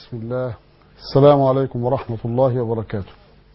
بسم الله السلام عليكم ورحمة الله وبركاته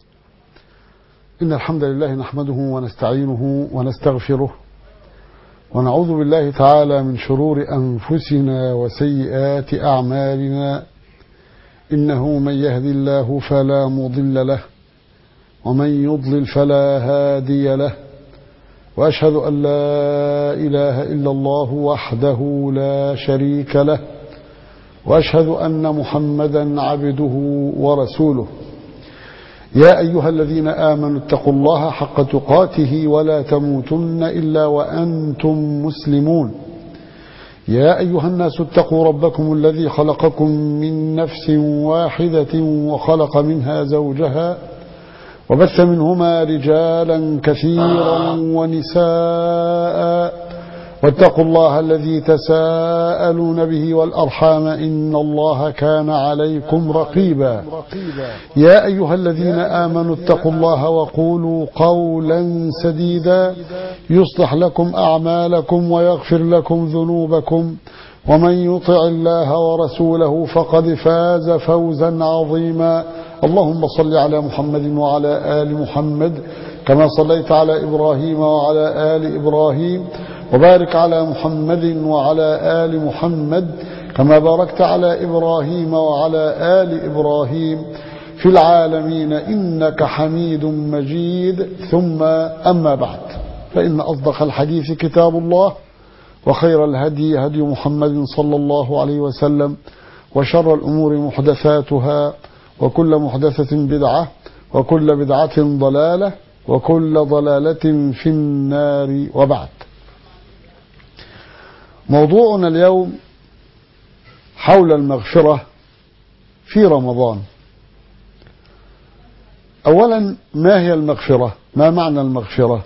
إن الحمد لله نحمده ونستعينه ونستغفره ونعوذ بالله تعالى من شرور أنفسنا وسيئات أعمالنا إنه من يهدي الله فلا مضل له ومن يضلل فلا هادي له وأشهد أن لا إله إلا الله وحده لا شريك له واشهد ان محمدا عبده ورسوله يا ايها الذين امنوا اتقوا الله حق تقاته ولا تموتن الا وانتم مسلمون يا ايها الناس اتقوا ربكم الذي خلقكم من نفس واحده وخلق منها زوجها وبث منهما رجالا كثيرا ونساء واتقوا الله الذي تساءلون به والأرحام إن الله كان عليكم رقيبا يا أيها الذين آمنوا اتقوا الله وقولوا قولا سديدا يصلح لكم أعمالكم ويغفر لكم ذنوبكم ومن يطع الله ورسوله فقد فاز فوزا عظيما اللهم صل على محمد وعلى آل محمد كما صليت على إبراهيم وعلى آل إبراهيم وبارك على محمد وعلى آل محمد كما باركت على إبراهيم وعلى آل إبراهيم في العالمين إنك حميد مجيد ثم أما بعد فإن أصدق الحديث كتاب الله وخير الهدي هدي محمد صلى الله عليه وسلم وشر الأمور محدثاتها وكل محدثة بدعة وكل بدعة ضلالة وكل ضلالة في النار وبعد موضوعنا اليوم حول المغفرة في رمضان أولا ما هي المغفرة ما معنى المغفرة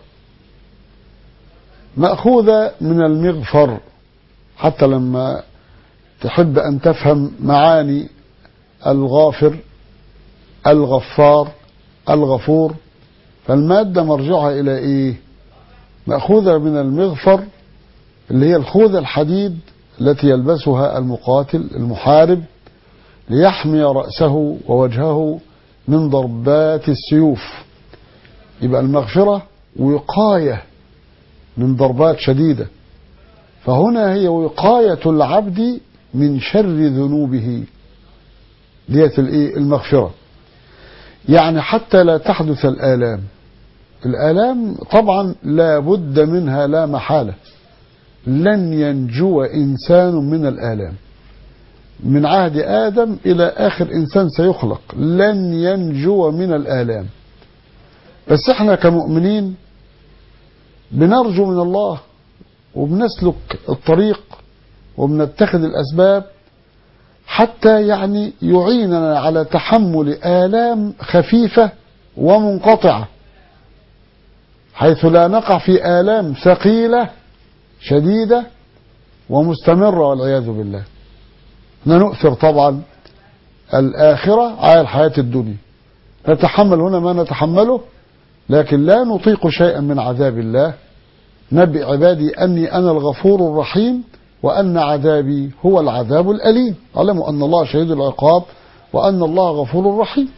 مأخوذة من المغفر حتى لما تحب أن تفهم معاني الغافر الغفار الغفور فالمادة مرجعها إلى إيه مأخوذة من المغفر اللي هي الخوذة الحديد التي يلبسها المقاتل المحارب ليحمي رأسه ووجهه من ضربات السيوف يبقى المغفرة وقاية من ضربات شديدة فهنا هي وقاية العبد من شر ذنوبه ديت المغفرة يعني حتى لا تحدث الآلام الآلام طبعا لا بد منها لا محالة لن ينجو إنسان من الآلام من عهد آدم إلى آخر إنسان سيخلق لن ينجو من الآلام بس احنا كمؤمنين بنرجو من الله وبنسلك الطريق وبنتخذ الأسباب حتى يعني يعيننا على تحمل آلام خفيفة ومنقطعة حيث لا نقع في آلام ثقيلة شديدة ومستمرة والعياذ بالله نؤثر طبعا الآخرة على الحياة الدنيا نتحمل هنا ما نتحمله لكن لا نطيق شيئا من عذاب الله نبئ عبادي أني أنا الغفور الرحيم وأن عذابي هو العذاب الأليم علموا أن الله شهيد العقاب وأن الله غفور رحيم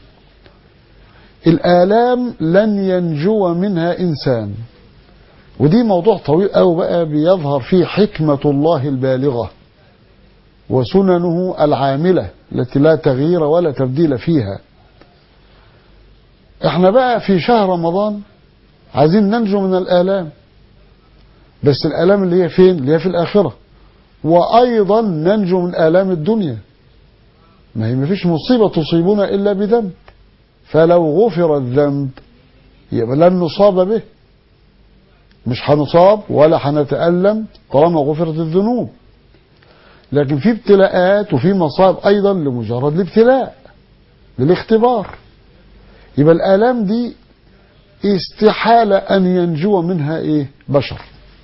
الآلام لن ينجو منها إنسان ودي موضوع طويل أو بقى بيظهر فيه حكمة الله البالغة وسننه العاملة التي لا تغيير ولا تبديل فيها احنا بقى في شهر رمضان عايزين ننجو من الآلام بس الآلام اللي هي فين اللي هي في الآخرة وأيضا ننجو من آلام الدنيا ما هي ما فيش مصيبة تصيبنا إلا بذنب فلو غفر الذنب يبقى لن نصاب به مش هنصاب ولا هنتألم طالما غفرت الذنوب لكن في ابتلاءات وفي مصائب أيضا لمجرد الابتلاء للاختبار يبقى الآلام دي استحالة أن ينجو منها إيه بشر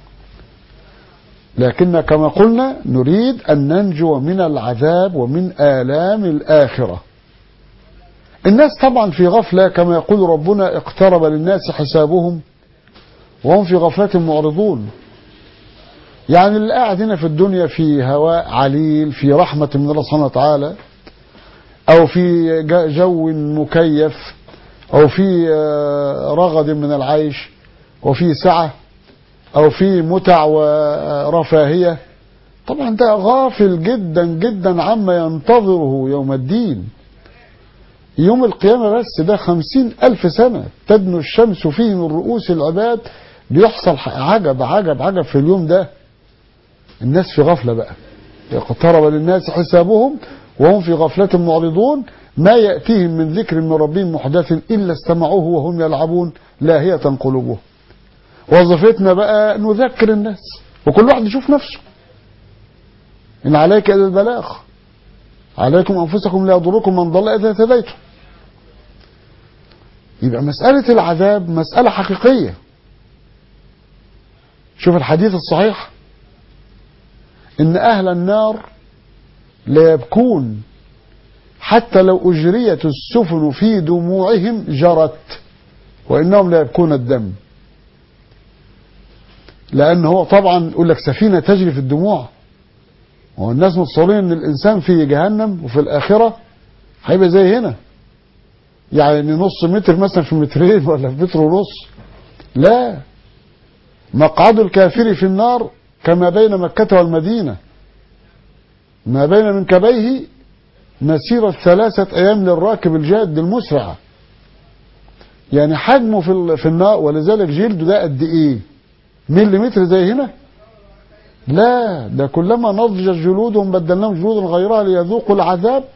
لكن كما قلنا نريد أن ننجو من العذاب ومن آلام الآخرة الناس طبعا في غفلة كما يقول ربنا اقترب للناس حسابهم وهم في غفلة معرضون يعني اللي قاعد هنا في الدنيا في هواء عليل في رحمة من الله سبحانه وتعالى أو في جو مكيف أو في رغد من العيش وفي سعة أو في متع ورفاهية طبعا ده غافل جدا جدا عما ينتظره يوم الدين يوم القيامة بس ده خمسين ألف سنة تدنو الشمس فيه من رؤوس العباد بيحصل عجب عجب عجب في اليوم ده الناس في غفلة بقى اقترب للناس حسابهم وهم في غفلة معرضون ما يأتيهم من ذكر من ربهم محدث إلا استمعوه وهم يلعبون لاهية قلوبهم وظيفتنا بقى نذكر الناس وكل واحد يشوف نفسه إن عليك إلى البلاغ عليكم أنفسكم لا يضركم من ضل إذا اهتديتم يبقى مسألة العذاب مسألة حقيقية شوف الحديث الصحيح إن أهل النار لا يبكون حتى لو أجريت السفن في دموعهم جرت وإنهم لا يبكون الدم لأن هو طبعا يقول لك سفينة تجري في الدموع هو الناس متصورين ان الانسان في جهنم وفي الاخره هيبقى زي هنا يعني نص متر مثلا في مترين ولا في متر ونص لا مقعد الكافر في النار كما بين مكة والمدينة ما بين منكبيه مسيرة ثلاثة أيام للراكب الجاد المسرع يعني حجمه في في النار ولذلك جلده ده قد إيه مليمتر زي هنا لا ده كلما نضجت جلودهم بدلناهم جلودا غيرها ليذوقوا العذاب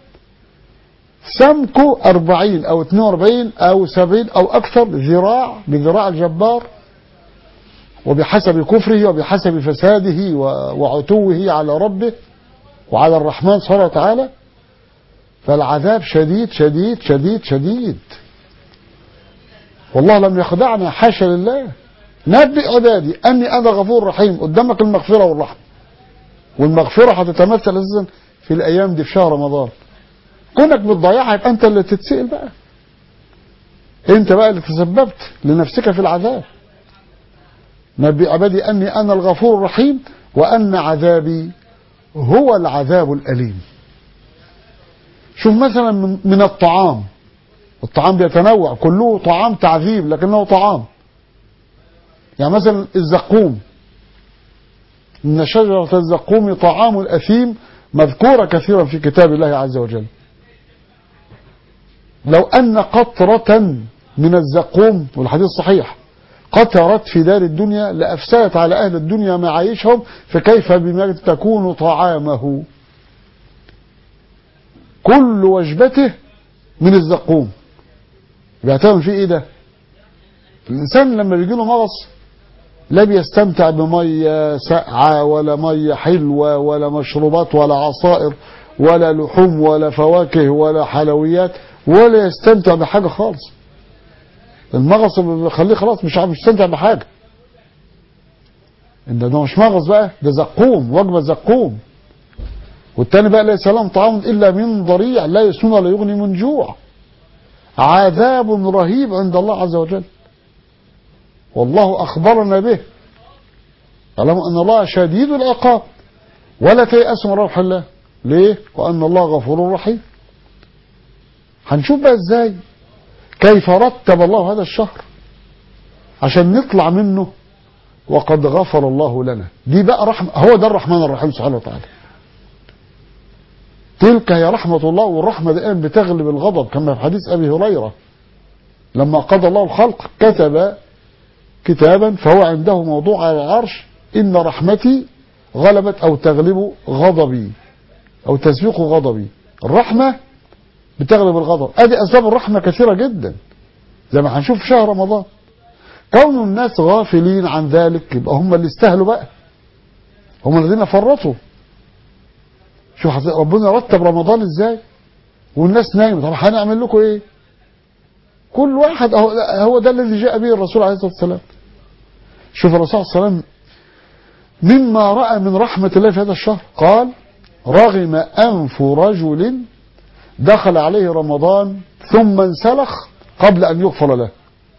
سمكه أربعين أو اثنين واربعين أو سبعين أو أكثر ذراع بذراع الجبار وبحسب كفره وبحسب فساده وعتوه على ربه وعلى الرحمن سبحانه وتعالى فالعذاب شديد شديد شديد شديد والله لم يخدعنا حاشا لله نبئ عبادي أني أنا غفور رحيم قدامك المغفرة والرحمة والمغفرة هتتمثل أساسا في الأيام دي في شهر رمضان كونك بتضيعها يبقى أنت اللي تتسئل بقى أنت بقى اللي تسببت لنفسك في العذاب نبئ عبادي أني أنا الغفور الرحيم وأن عذابي هو العذاب الأليم شوف مثلا من, من الطعام الطعام بيتنوع كله طعام تعذيب لكنه طعام يعني مثلا الزقوم إن شجرة الزقوم طعام الأثيم مذكورة كثيرا في كتاب الله عز وجل لو أن قطرة من الزقوم والحديث صحيح قطرت في دار الدنيا لأفسدت على أهل الدنيا معايشهم فكيف بما تكون طعامه كل وجبته من الزقوم بيعتبر فيه ايه ده الإنسان لما بيجي له مغص لا بيستمتع بمية ساقعة ولا مية حلوة ولا مشروبات ولا عصائر ولا لحوم ولا فواكه ولا حلويات ولا يستمتع بحاجة خالص المغص بيخليه خلاص مش عارف يستمتع بحاجة ان ده مش مغص بقى ده زقوم وجبة زقوم والتاني بقى ليس لهم طعام الا من ضريع لا يسمن ولا يغني من جوع عذاب رهيب عند الله عز وجل والله أخبرنا به اعلموا أن الله شديد العقاب ولا تيأسوا من روح الله ليه؟ وأن الله غفور رحيم هنشوف بقى ازاي كيف رتب الله هذا الشهر عشان نطلع منه وقد غفر الله لنا دي بقى رحمة هو ده الرحمن الرحيم سبحانه وتعالى تلك هي رحمة الله والرحمة دائما بتغلب الغضب كما في حديث أبي هريرة لما قضى الله الخلق كتب كتابا فهو عنده موضوع على العرش إن رحمتي غلبت أو تغلب غضبي أو تسبق غضبي الرحمة بتغلب الغضب ادي اسباب الرحمة كثيرة جدا زي ما هنشوف في شهر رمضان كون الناس غافلين عن ذلك يبقى هم اللي استاهلوا بقى هم الذين فرطوا شوف ربنا رتب رمضان ازاي والناس نايمه طب هنعمل لكم ايه كل واحد هو ده الذي جاء به الرسول عليه الصلاه والسلام شوف الرسول صلى الله عليه وسلم مما راى من رحمه الله في هذا الشهر قال رغم انف رجل دخل عليه رمضان ثم انسلخ قبل أن يغفر له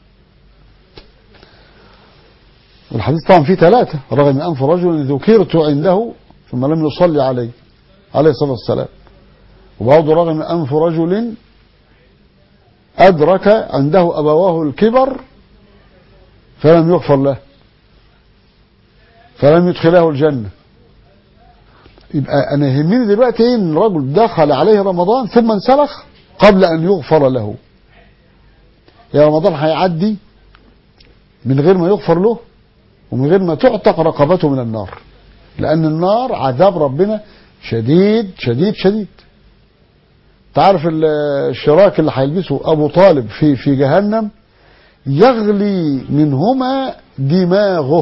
والحديث طبعا فيه ثلاثة رغم أنف رجل ذكرت عنده ثم لم يصلي عليه عليه الصلاة والسلام وبرضه رغم أنف رجل أدرك عنده أبواه الكبر فلم يغفر له فلم يدخله الجنة يبقى أنا يهمني دلوقتي إيه إن الرجل دخل عليه رمضان ثم انسلخ قبل أن يغفر له يا رمضان هيعدي من غير ما يغفر له ومن غير ما تعتق رقبته من النار لأن النار عذاب ربنا شديد شديد شديد تعرف الشراك اللي هيلبسه أبو طالب في في جهنم يغلي منهما دماغه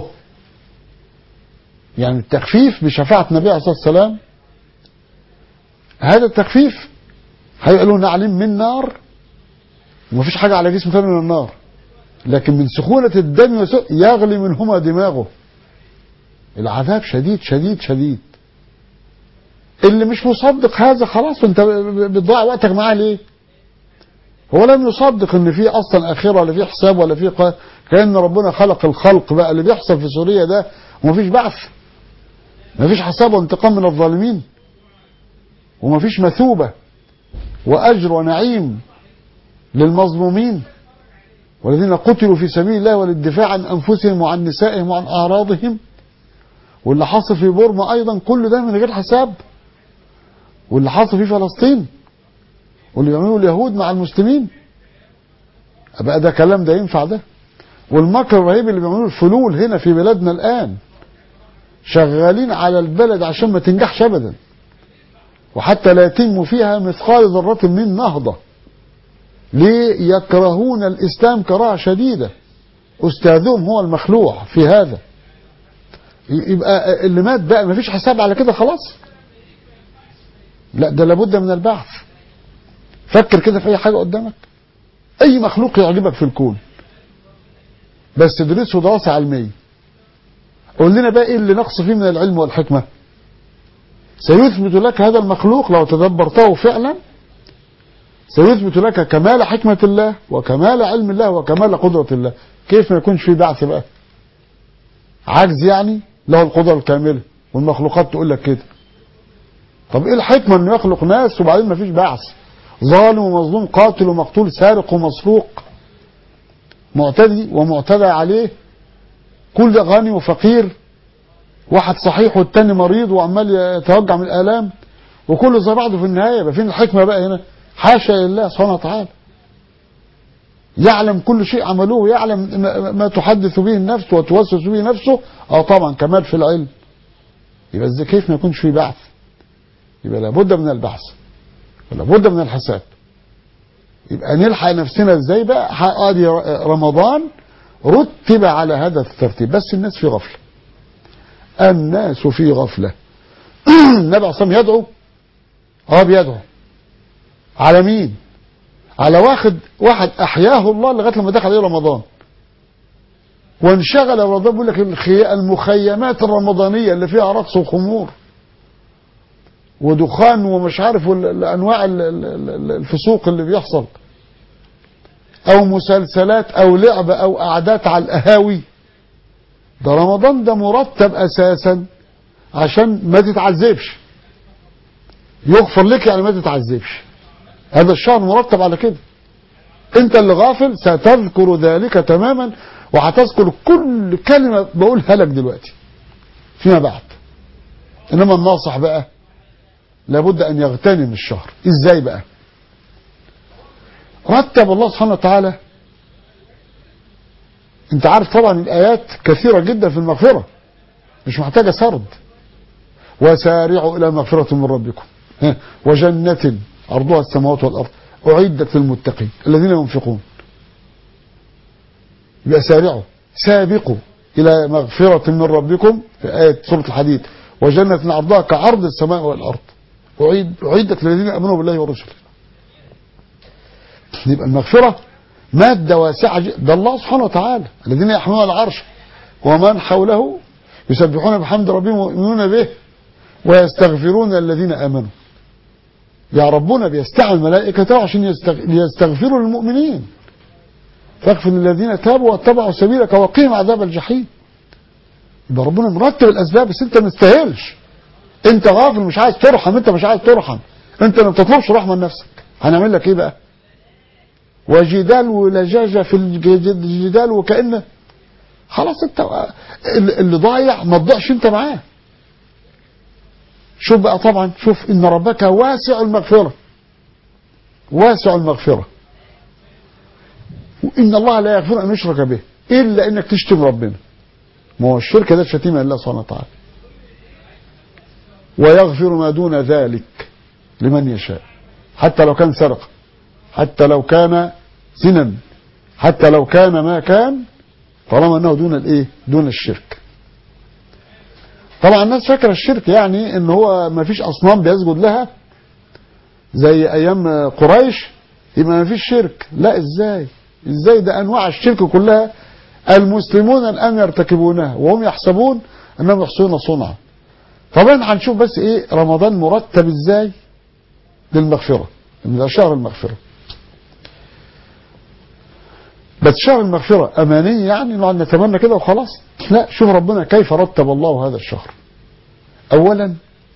يعني التخفيف بشفاعة النبي عليه الصلاة والسلام هذا التخفيف هيبقى له نعلم من نار ومفيش حاجة على جسمه ثاني من النار لكن من سخونة الدم يغلي منهما دماغه العذاب شديد شديد شديد اللي مش مصدق هذا خلاص انت بتضيع وقتك معاه ليه هو لم يصدق ان في اصلا اخره ولا في حساب ولا في ق... كان ربنا خلق الخلق بقى اللي بيحصل في سوريا ده ومفيش بعث مفيش حساب وانتقام من الظالمين ومفيش مثوبة وأجر ونعيم للمظلومين والذين قتلوا في سبيل الله وللدفاع عن أنفسهم وعن نسائهم وعن أعراضهم واللي حصل في بورما أيضا كل ده من غير حساب واللي حصل في فلسطين واللي بيعملوا اليهود مع المسلمين بقى ده كلام ده ينفع ده والمكر الرهيب اللي بيعملوه الفلول هنا في بلادنا الآن شغالين على البلد عشان ما تنجحش أبدا وحتى لا يتم فيها مثقال ذرة من نهضة ليه يكرهون الإسلام كراهة شديدة أستاذهم هو المخلوع في هذا يبقى اللي مات بقى ما فيش حساب على كده خلاص لا ده لابد من البعث فكر كده في أي حاجة قدامك أي مخلوق يعجبك في الكون بس تدرسه دراسة علمية قول لنا بقى ايه اللي نقص فيه من العلم والحكمة سيثبت لك هذا المخلوق لو تدبرته فعلا سيثبت لك كمال حكمة الله وكمال علم الله وكمال قدرة الله كيف ما يكونش في بعث بقى عجز يعني له القدرة الكاملة والمخلوقات تقول لك كده طب ايه الحكمة انه يخلق ناس وبعدين ما فيش بعث ظالم ومظلوم قاتل ومقتول سارق ومسروق معتدي ومعتدى عليه كل غني وفقير واحد صحيح والتاني مريض وعمال يتوجع من الآلام وكله زي بعضه في النهاية يبقى فين الحكمة بقى هنا حاشا لله سبحانه وتعالى يعلم كل شيء عملوه يعلم ما تحدث به النفس وتوسوس به نفسه اه طبعا كمال في العلم يبقى ازاي كيف ما يكونش في بعث يبقى لابد من البحث ولابد من الحساب يبقى نلحق نفسنا ازاي بقى ادي رمضان رتب على هذا الترتيب بس الناس في غفله الناس في غفله النبي عليه الصلاه يدعو اه بيدعو على مين على واحد واحد احياه الله لغايه لما دخل عليه رمضان وانشغل رمضان بيقول لك المخيمات الرمضانيه اللي فيها رقص وخمور ودخان ومش عارف انواع الفسوق اللي بيحصل او مسلسلات او لعبة او قعدات على القهاوي ده رمضان ده مرتب اساسا عشان ما تتعذبش يغفر لك يعني ما تتعذبش هذا الشهر مرتب على كده انت اللي غافل ستذكر ذلك تماما وهتذكر كل كلمة بقولها لك دلوقتي فيما بعد انما الناصح بقى لابد ان يغتنم الشهر ازاي بقى رتب الله سبحانه وتعالى انت عارف طبعا الايات كثيرة جدا في المغفرة مش محتاجة سرد وسارعوا الى مغفرة من ربكم وجنة عرضها السماوات والارض اعدت للمتقين الذين ينفقون يبقى سارعوا سابقوا الى مغفرة من ربكم في آية سورة الحديد وجنة عرضها كعرض السماء والارض أعدت للذين امنوا بالله ورسله يبقى المغفرة مادة واسعة ده الله سبحانه وتعالى الذين يحملون العرش ومن حوله يسبحون بحمد ربهم ويؤمنون به ويستغفرون الذين امنوا يا ربنا بيستعمل ملائكته عشان يستغفروا للمؤمنين فاغفر للذين تابوا واتبعوا سبيلك وقيم عذاب الجحيم يبقى ربنا مرتب الاسباب بس انت ما تستاهلش انت غافل مش عايز ترحم انت مش عايز ترحم انت ما بتطلبش رحمه لنفسك هنعمل لك ايه بقى وجدال ولجاجه في الجدال وكأن خلاص انت اللي ضايع ما تضيعش انت معاه شوف بقى طبعا شوف ان ربك واسع المغفره واسع المغفره وان الله لا يغفر ان يشرك به الا انك تشتم ربنا ما هو الشرك ده شتيمه لله سبحانه وتعالى ويغفر ما دون ذلك لمن يشاء حتى لو كان سرقه حتى لو كان زنا حتى لو كان ما كان طالما انه دون الايه دون الشرك طبعا الناس فاكره الشرك يعني ان هو ما فيش اصنام بيسجد لها زي ايام قريش يبقى ما فيش شرك لا ازاي ازاي ده انواع الشرك كلها المسلمون الان يرتكبونها وهم يحسبون انهم يحسنون صنعا طبعا هنشوف بس ايه رمضان مرتب ازاي للمغفره ده شهر المغفره بس شهر المغفرة أمانية يعني نقعد نتمنى كده وخلاص لا شوف ربنا كيف رتب الله هذا الشهر أولا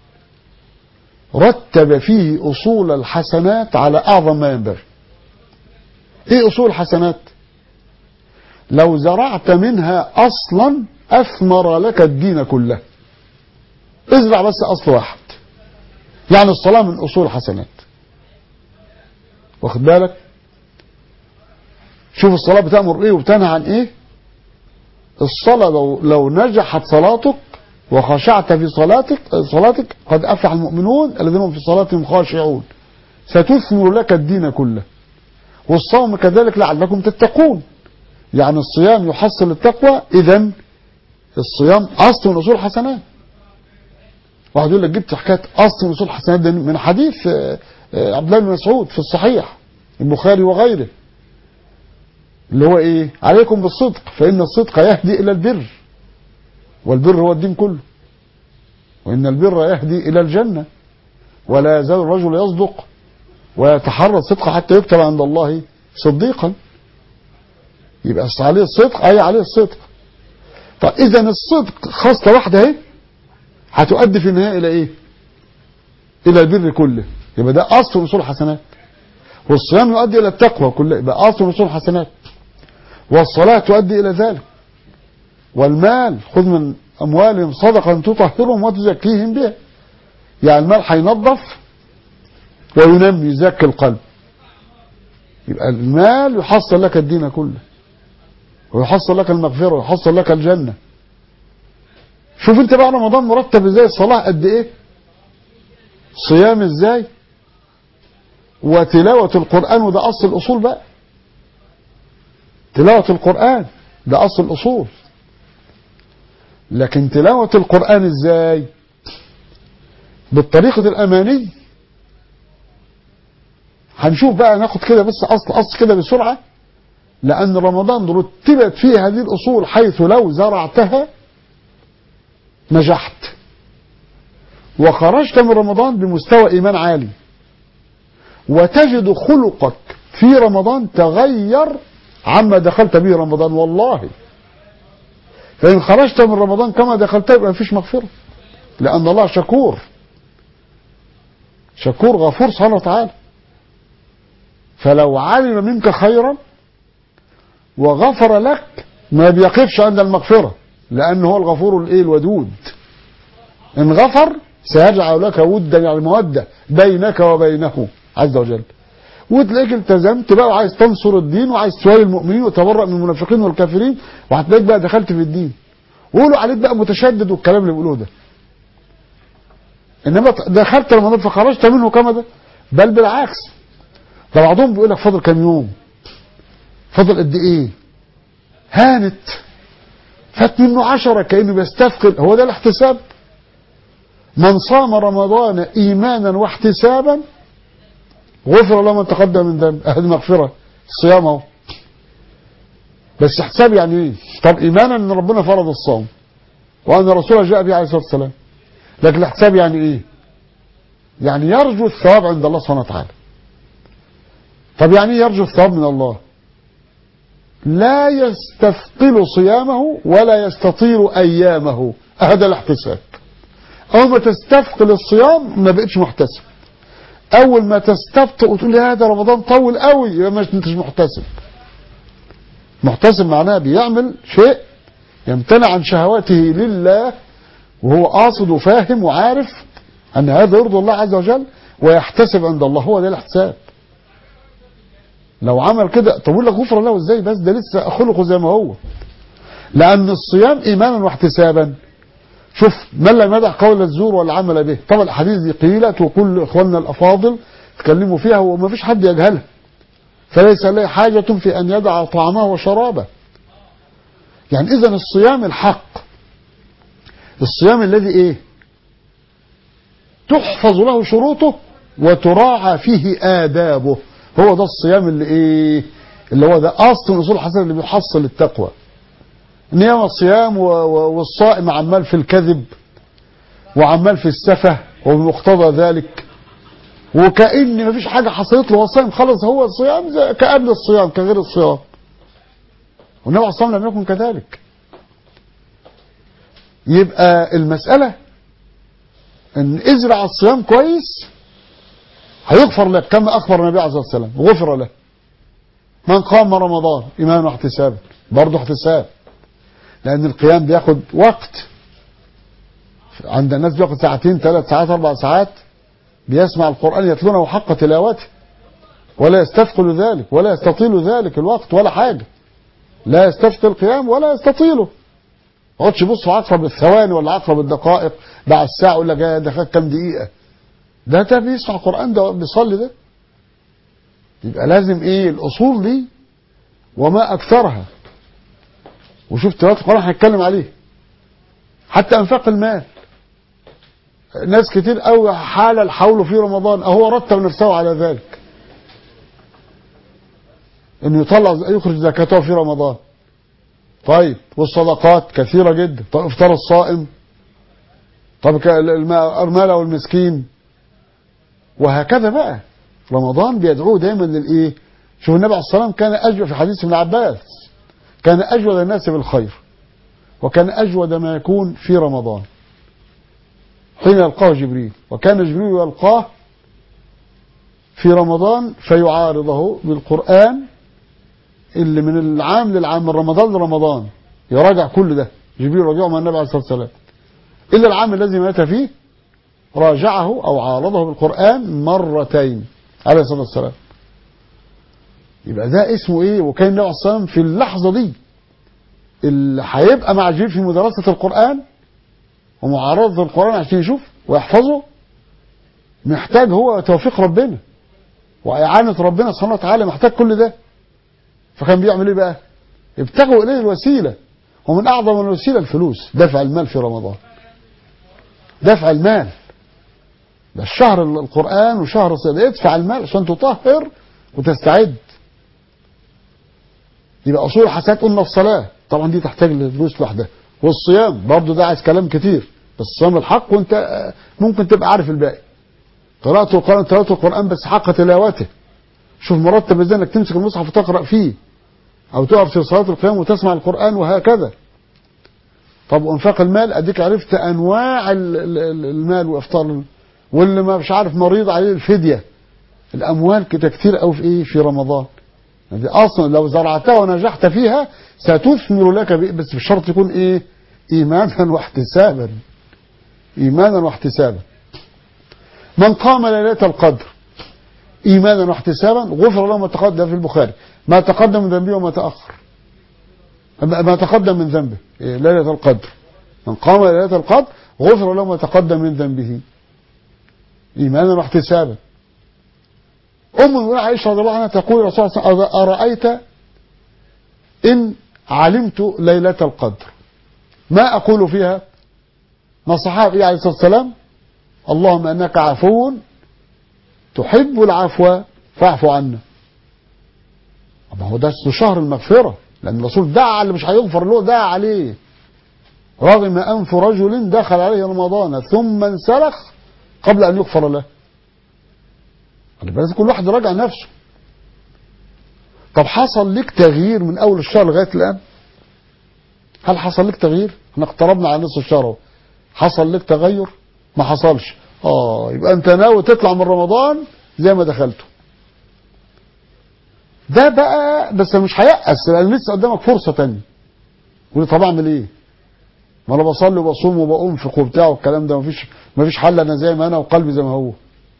رتب فيه أصول الحسنات على أعظم ما ينبغي إيه أصول الحسنات لو زرعت منها أصلا أثمر لك الدين كله ازرع بس أصل واحد يعني الصلاة من أصول الحسنات واخد بالك شوف الصلاة بتأمر ايه وبتنهى عن ايه الصلاة لو, لو نجحت صلاتك وخشعت في صلاتك صلاتك قد أفلح المؤمنون الذين هم في صلاتهم خاشعون ستثمر لك الدين كله والصوم كذلك لعلكم تتقون يعني الصيام يحصل التقوى إذا الصيام أصل من أصول الحسنات واحد يقول لك جبت حكاية أصل من أصول الحسنات ده من حديث عبد الله بن مسعود في الصحيح البخاري وغيره اللي هو ايه عليكم بالصدق فإن الصدق يهدي إلى البر والبر هو الدين كله وإن البر يهدي إلى الجنة ولا يزال الرجل يصدق ويتحرى الصدق حتى يكتب عند الله صديقا يبقى عليه الصدق أي عليه الصدق طب إذا الصدق خاصة واحدة اهي هتؤدي في النهاية إلى إيه إلى البر كله يبقى ده أصل أصول الحسنات والصيام يؤدي إلى التقوى كله يبقى أصل أصول الحسنات والصلاة تؤدي إلى ذلك والمال خذ من أموالهم صدقة تطهرهم وتزكيهم بها يعني المال هينظف وينمي يزكي القلب يبقى المال يحصل لك الدين كله ويحصل لك المغفرة ويحصل لك الجنة شوف انت بقى رمضان مرتب ازاي الصلاة قد ايه صيام ازاي وتلاوة القرآن وده أصل الأصول بقى تلاوة القرآن ده أصل الأصول لكن تلاوة القرآن ازاي بالطريقة الأماني هنشوف بقى ناخد كده بس أصل أصل كده بسرعة لأن رمضان رتبت فيه هذه الأصول حيث لو زرعتها نجحت وخرجت من رمضان بمستوى إيمان عالي وتجد خلقك في رمضان تغير عما دخلت به رمضان والله فإن خرجت من رمضان كما دخلت يبقى مفيش مغفرة لأن الله شكور شكور غفور سبحانه وتعالى فلو علم منك خيرا وغفر لك ما بيقفش عند المغفرة لأنه هو الغفور الايه الودود إن غفر سيجعل لك ودا يعني مودة بينك وبينه عز وجل وتلاقيك التزمت بقى وعايز تنصر الدين وعايز توالي المؤمنين وتبرأ من المنافقين والكافرين وهتلاقيك بقى دخلت في الدين وقولوا عليك بقى متشدد والكلام اللي بيقولوه ده انما دخلت رمضان فخرجت منه كما ده بل بالعكس ده بعضهم بيقول لك فاضل كام يوم فاضل قد ايه هانت فات منه عشرة كأنه بيستثقل هو ده الاحتساب من صام رمضان ايمانا واحتسابا غفر له ما تقدم من ذنب اهل مغفرة الصيام اهو بس احتساب يعني ايه طب ايمانا ان ربنا فرض الصوم وان رسوله جاء به عليه الصلاه والسلام لكن الاحتساب يعني ايه يعني يرجو الثواب عند الله سبحانه وتعالى طب يعني ايه يرجو الثواب من الله لا يستثقل صيامه ولا يستطيل ايامه هذا الاحتساب اول ما تستثقل الصيام ما بقتش محتسب اول ما تستبطئ وتقول يا ده رمضان طول قوي يبقى مش انتش محتسب محتسب معناه بيعمل شيء يمتنع عن شهواته لله وهو قاصد وفاهم وعارف ان هذا يرضي الله عز وجل ويحتسب عند الله هو ده الاحتساب لو عمل كده طب اقول لك غفر الله ازاي بس ده لسه خلقه زي ما هو لان الصيام ايمانا واحتسابا شوف من لم يدع قول الزور والعمل به طبعا الاحاديث دي قيلت وكل اخواننا الافاضل تكلموا فيها وما فيش حد يجهلها فليس له حاجة في أن يدع طعامه وشرابه يعني إذا الصيام الحق الصيام الذي إيه تحفظ له شروطه وتراعى فيه آدابه هو ده الصيام اللي إيه اللي هو ده أصل الأصول الحسنة اللي بيحصل التقوى إنما الصيام والصائم عمال في الكذب وعمال في السفه وبمقتضى ذلك وكأن مفيش حاجة حصلت له هو صايم خلص هو الصيام زي كقبل الصيام كغير الصيام والنبي عليه الصلاة والسلام لم يكن كذلك يبقى المسألة ان ازرع الصيام كويس هيغفر لك كما اخبر النبي عليه الصلاه والسلام غفر له من قام رمضان ايمانا واحتسابا برضه احتساب لان القيام بياخد وقت عند الناس بياخد ساعتين ثلاث ساعات اربع ساعات بيسمع القران يتلونه حق تلاوته ولا يستثقل ذلك ولا يستطيل ذلك الوقت ولا حاجه لا يستثقل القيام ولا يستطيله ما يقعدش يبص عقرب الثواني ولا عقرب الدقائق بعد الساعه يقول لك ده خد كام دقيقه ده ده بيسمع قرآن ده بيصلي ده يبقى لازم ايه الاصول دي وما اكثرها وشوف تلاوة القرآن هنتكلم عليه حتى انفاق المال ناس كتير قوي حال الحول في رمضان اهو رتب نفسه على ذلك انه يطلع يخرج زكاته في رمضان طيب والصدقات كثيرة جدا طيب افطار الصائم طب الأرملة والمسكين وهكذا بقى رمضان بيدعوه دايما للايه شوف النبي عليه الصلاه والسلام كان اجود في حديث ابن عباس كان اجود الناس بالخير وكان اجود ما يكون في رمضان حين يلقاه جبريل وكان جبريل يلقاه في رمضان فيعارضه بالقران اللي من العام للعام من رمضان لرمضان يراجع كل ده جبريل راجعه مع النبي عليه الصلاه والسلام الا العام الذي مات فيه راجعه أو عارضه بالقرآن مرتين عليه الصلاة والسلام يبقى ده اسمه ايه وكان النبي عليه الصلاة والسلام في اللحظة دي اللي هيبقى مع جبريل في مدرسة القرآن ومعارضة القرآن عشان يشوف ويحفظه محتاج هو توفيق ربنا وإعانة ربنا سبحانه وتعالى محتاج كل ده فكان بيعمل ايه بقى ابتغوا إليه الوسيلة ومن أعظم الوسيلة الفلوس دفع المال في رمضان دفع المال ده الشهر القرآن وشهر الصيام ادفع المال عشان تطهر وتستعد يبقى أصول الحسنات قلنا الصلاة طبعا دي تحتاج لدروس لوحدها والصيام برضه ده عايز كلام كتير بس الصيام الحق وانت ممكن تبقى عارف الباقي قراءة القرآن تلاوة القرآن بس حق تلاوته شوف مرتب ازاي انك تمسك المصحف وتقرأ فيه او تقف في صلاة القيام وتسمع القرآن وهكذا طب وانفاق المال اديك عرفت انواع المال وافطار واللي ما مش عارف مريض عليه الفدية الأموال كده كتير قوي في إيه في رمضان دي أصلا لو زرعتها ونجحت فيها ستثمر لك بس بشرط يكون إيه إيمانا واحتسابا إيمانا واحتسابا من قام ليلة القدر إيمانا واحتسابا غفر له ما تقدم في البخاري ما تقدم من ذنبه وما تأخر ما تقدم من ذنبه إيه ليلة القدر من قام ليلة القدر غفر له ما تقدم من ذنبه إيمانا واحتسابا أم المؤمنين عائشة رضي الله عنها تقول رسول الله صلى الله عليه وسلم أرأيت إن علمت ليلة القدر ما أقول فيها نصحها في عليه الصلاة والسلام اللهم أنك عفو تحب العفو فاعف عنا ما هو ده شهر المغفرة لأن الرسول دعا على اللي مش هيغفر له دعا عليه رغم أنف رجل دخل عليه رمضان ثم انسلخ قبل أن يغفر له لازم كل واحد يراجع نفسه طب حصل لك تغيير من أول الشهر لغاية الآن هل حصل لك تغيير احنا اقتربنا على نصف الشهر اهو حصل لك تغير ما حصلش اه يبقى انت ناوي تطلع من رمضان زي ما دخلته ده بقى بس مش هيأس لان لسه قدامك فرصه تانية يقول لي طب اعمل ايه؟ ما انا بصلي وبصوم وبأنفق وبتاع والكلام ده مفيش مفيش حل انا زي ما انا وقلبي زي ما هو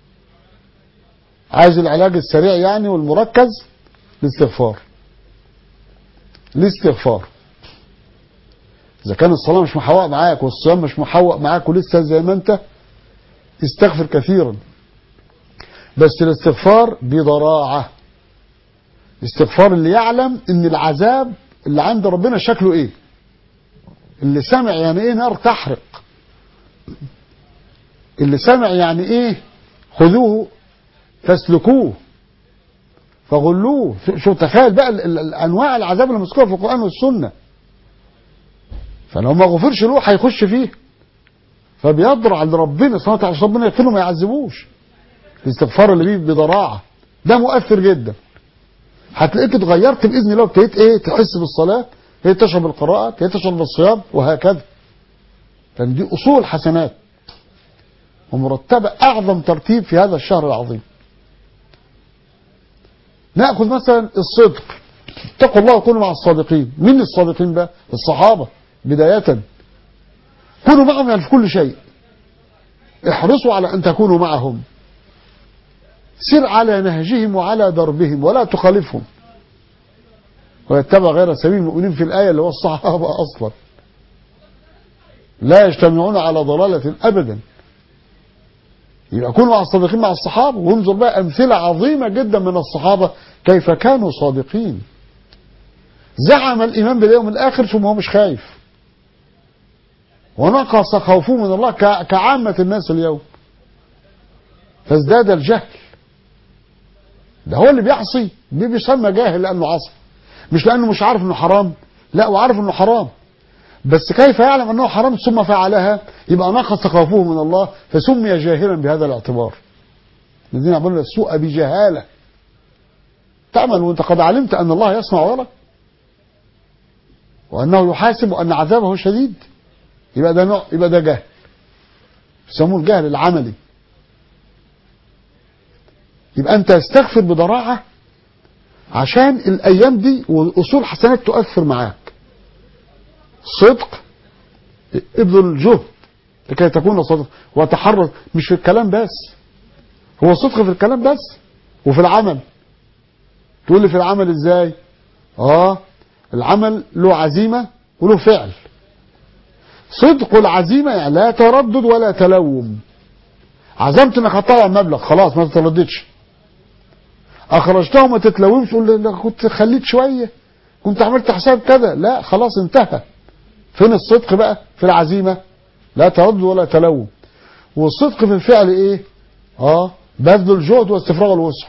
عايز العلاج السريع يعني والمركز الاستغفار الاستغفار اذا كان الصلاه مش محوق معاك والصيام مش محوق معاك ولسه زي ما انت استغفر كثيرا بس الاستغفار بضراعه الاستغفار اللي يعلم ان العذاب اللي عند ربنا شكله ايه اللي سمع يعني ايه نار تحرق اللي سمع يعني ايه خذوه فاسلكوه فغلوه شو تخيل بقى ال- ال- الانواع العذاب اللي مذكوره في القران والسنه فلو ما غفرش له هيخش فيه فبيضرع لربنا سبحانه وتعالى عشان ربنا يغفر له ما يعذبوش الاستغفار اللي بيه بضراعه ده مؤثر جدا هتلاقيك اتغيرت باذن الله وابتديت ايه تحس بالصلاه هي تشرب القراءه هي تشرب بالصيام وهكذا لان دي اصول حسنات ومرتبه اعظم ترتيب في هذا الشهر العظيم ناخذ مثلا الصدق اتقوا الله وكونوا مع الصادقين مين الصادقين بقى الصحابه بدايه كونوا معهم يعني في كل شيء احرصوا على ان تكونوا معهم سر على نهجهم وعلى دربهم ولا تخالفهم ويتبع غير سبيل المؤمنين في الآية اللي هو الصحابة أصلا لا يجتمعون على ضلالة أبدا يبقى كونوا مع الصادقين مع الصحابة وانظر بقى أمثلة عظيمة جدا من الصحابة كيف كانوا صادقين زعم الإيمان باليوم الآخر ثم هو مش خايف ونقص خوفه من الله ك- كعامة الناس اليوم فازداد الجهل ده هو اللي بيعصي دي بيسمى جاهل لانه عصى مش لانه مش عارف انه حرام لا وعارف انه حرام بس كيف يعلم انه حرام ثم فعلها يبقى نقص خوفه من الله فسمي جاهلا بهذا الاعتبار الذين يعملون السوء بجهاله تعمل وانت قد علمت ان الله يسمع ويرى وانه يحاسب وان عذابه شديد يبقى ده نوع يبقى ده جهل يسموه الجهل العملي يبقى انت استغفر بضراعه عشان الايام دي واصول حسنات تؤثر معاك صدق ابذل جهد لكي تكون صادق وتحرص مش في الكلام بس هو صدق في الكلام بس وفي العمل تقول لي في العمل ازاي اه العمل له عزيمه وله فعل صدق العزيمه يعني لا تردد ولا تلوم عزمت انك هتطلع المبلغ خلاص ما تترددش اخرجته ما تتلومش تقول لا كنت خليت شويه كنت عملت حساب كذا لا خلاص انتهى فين الصدق بقى في العزيمه لا تردد ولا تلوم والصدق في الفعل ايه اه بذل الجهد واستفراغ الوسع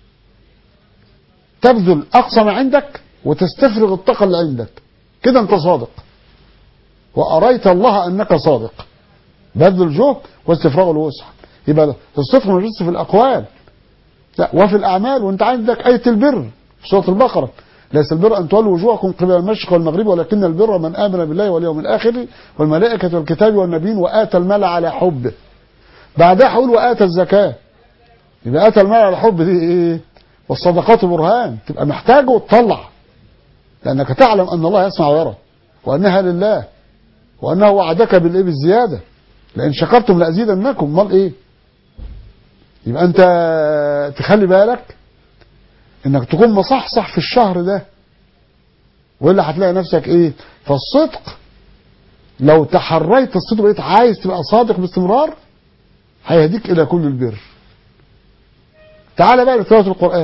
تبذل اقصى ما عندك وتستفرغ الطاقه اللي عندك كده انت صادق واريت الله انك صادق بذل الجهد واستفراغ الوسع يبقى الصدق مش بس في الاقوال لا وفي الاعمال وانت عندك ايه البر في سوره البقره ليس البر ان تولوا وجوهكم قبل المشرق والمغرب ولكن البر من امن بالله واليوم الاخر والملائكه والكتاب والنبيين واتى المال على حبه بعدها هقول واتى الزكاه يبقى اتى المال على حب دي ايه والصدقات برهان تبقى محتاجه وتطلع لانك تعلم ان الله يسمع ويرى وانها لله وانه وعدك بالايه بالزياده لان شكرتم لازيدنكم امال ايه يبقى انت تخلي بالك انك تكون مصحصح في الشهر ده والا هتلاقي نفسك ايه فالصدق لو تحريت الصدق بقيت عايز تبقى صادق باستمرار هيهديك الى كل البر تعال بقى لتلاوه القران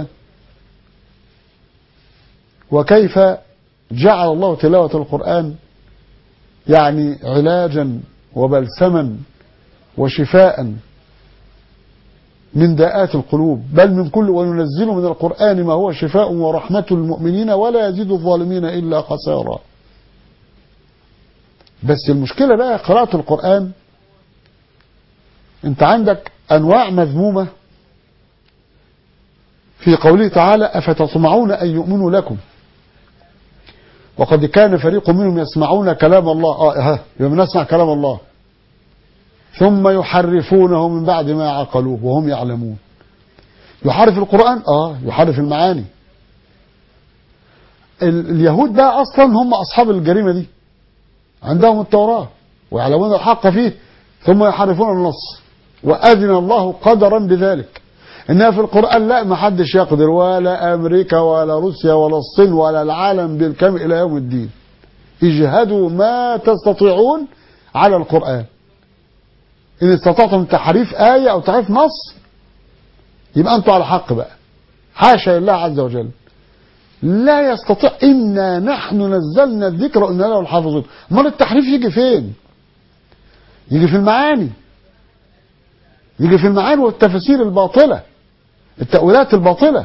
وكيف جعل الله تلاوه القران يعني علاجا وبلسما وشفاء من داءات القلوب بل من كل وننزل من القرآن ما هو شفاء ورحمة للمؤمنين ولا يزيد الظالمين إلا خسارا بس المشكلة بقى قراءة القرآن انت عندك أنواع مذمومة في قوله تعالى أفتطمعون أن يؤمنوا لكم وقد كان فريق منهم يسمعون كلام الله اه ها يوم نسمع كلام الله ثم يحرفونه من بعد ما عقلوه وهم يعلمون يحرف القرآن اه يحرف المعاني ال- اليهود بقى اصلا هم اصحاب الجريمة دي عندهم التوراة ويعلمون الحق فيه ثم يحرفون النص وأذن الله قدرا بذلك إنها في القرآن لا ما حدش يقدر ولا أمريكا ولا روسيا ولا الصين ولا العالم بالكامل إلى يوم الدين اجهدوا ما تستطيعون على القرآن إن استطعتم تحريف آية أو تحريف نص يبقى أنتوا على حق بقى حاشا لله عز وجل لا يستطيع إنا نحن نزلنا الذكر وإنا له الحافظون امال التحريف يجي فين يجي في المعاني يجي في المعاني والتفاسير الباطلة التأويلات الباطلة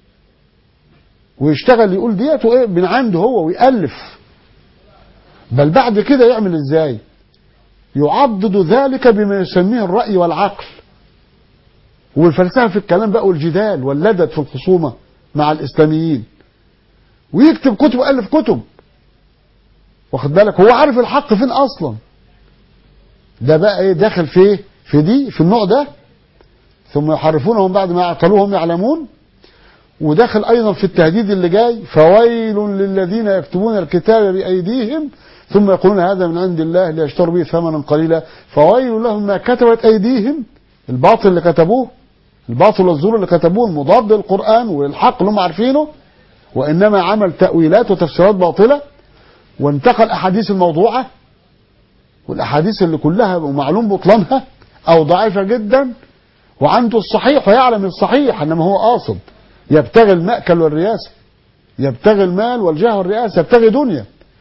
ويشتغل يقول ديته ايه من عنده هو ويألف بل بعد كده يعمل ازاي يعضد ذلك بما يسميه الرأي والعقل والفلسفة في الكلام بقى والجدال واللدد في الخصومة مع الإسلاميين ويكتب كتب ويألف كتب واخد بالك هو عارف الحق فين أصلا ده بقى ايه داخل في ايه في دي في النوع ده ثم يحرفونهم بعد ما عقلوهم يعلمون وداخل ايضا في التهديد اللي جاي فويل للذين يكتبون الكتاب بايديهم ثم يقولون هذا من عند الله ليشتروا به ثمنا قليلا فويل لهم ما كتبت ايديهم الباطل اللي كتبوه الباطل والزور اللي كتبوه المضاد للقران والحق اللي هم عارفينه وانما عمل تاويلات وتفسيرات باطله وانتقل احاديث الموضوعه والاحاديث اللي كلها معلوم بطلانها او ضعيفه جدا وعنده الصحيح ويعلم الصحيح انما هو قاصد يبتغي المأكل والرياسه يبتغي المال والجاه والرئاسه يبتغي دنيا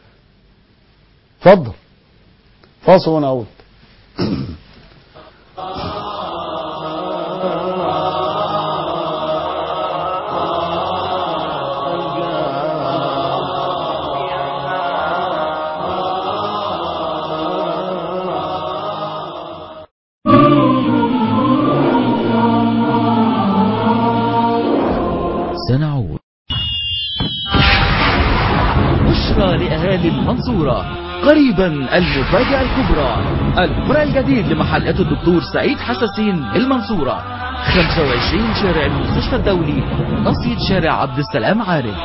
اتفضل فاصل ونعود سنعود بشرى لأهالي المنصورة قريبا المفاجأة الكبرى الفرع الجديد لمحلات الدكتور سعيد حساسين المنصورة 25 شارع المستشفى الدولي نصية شارع عبد السلام عارف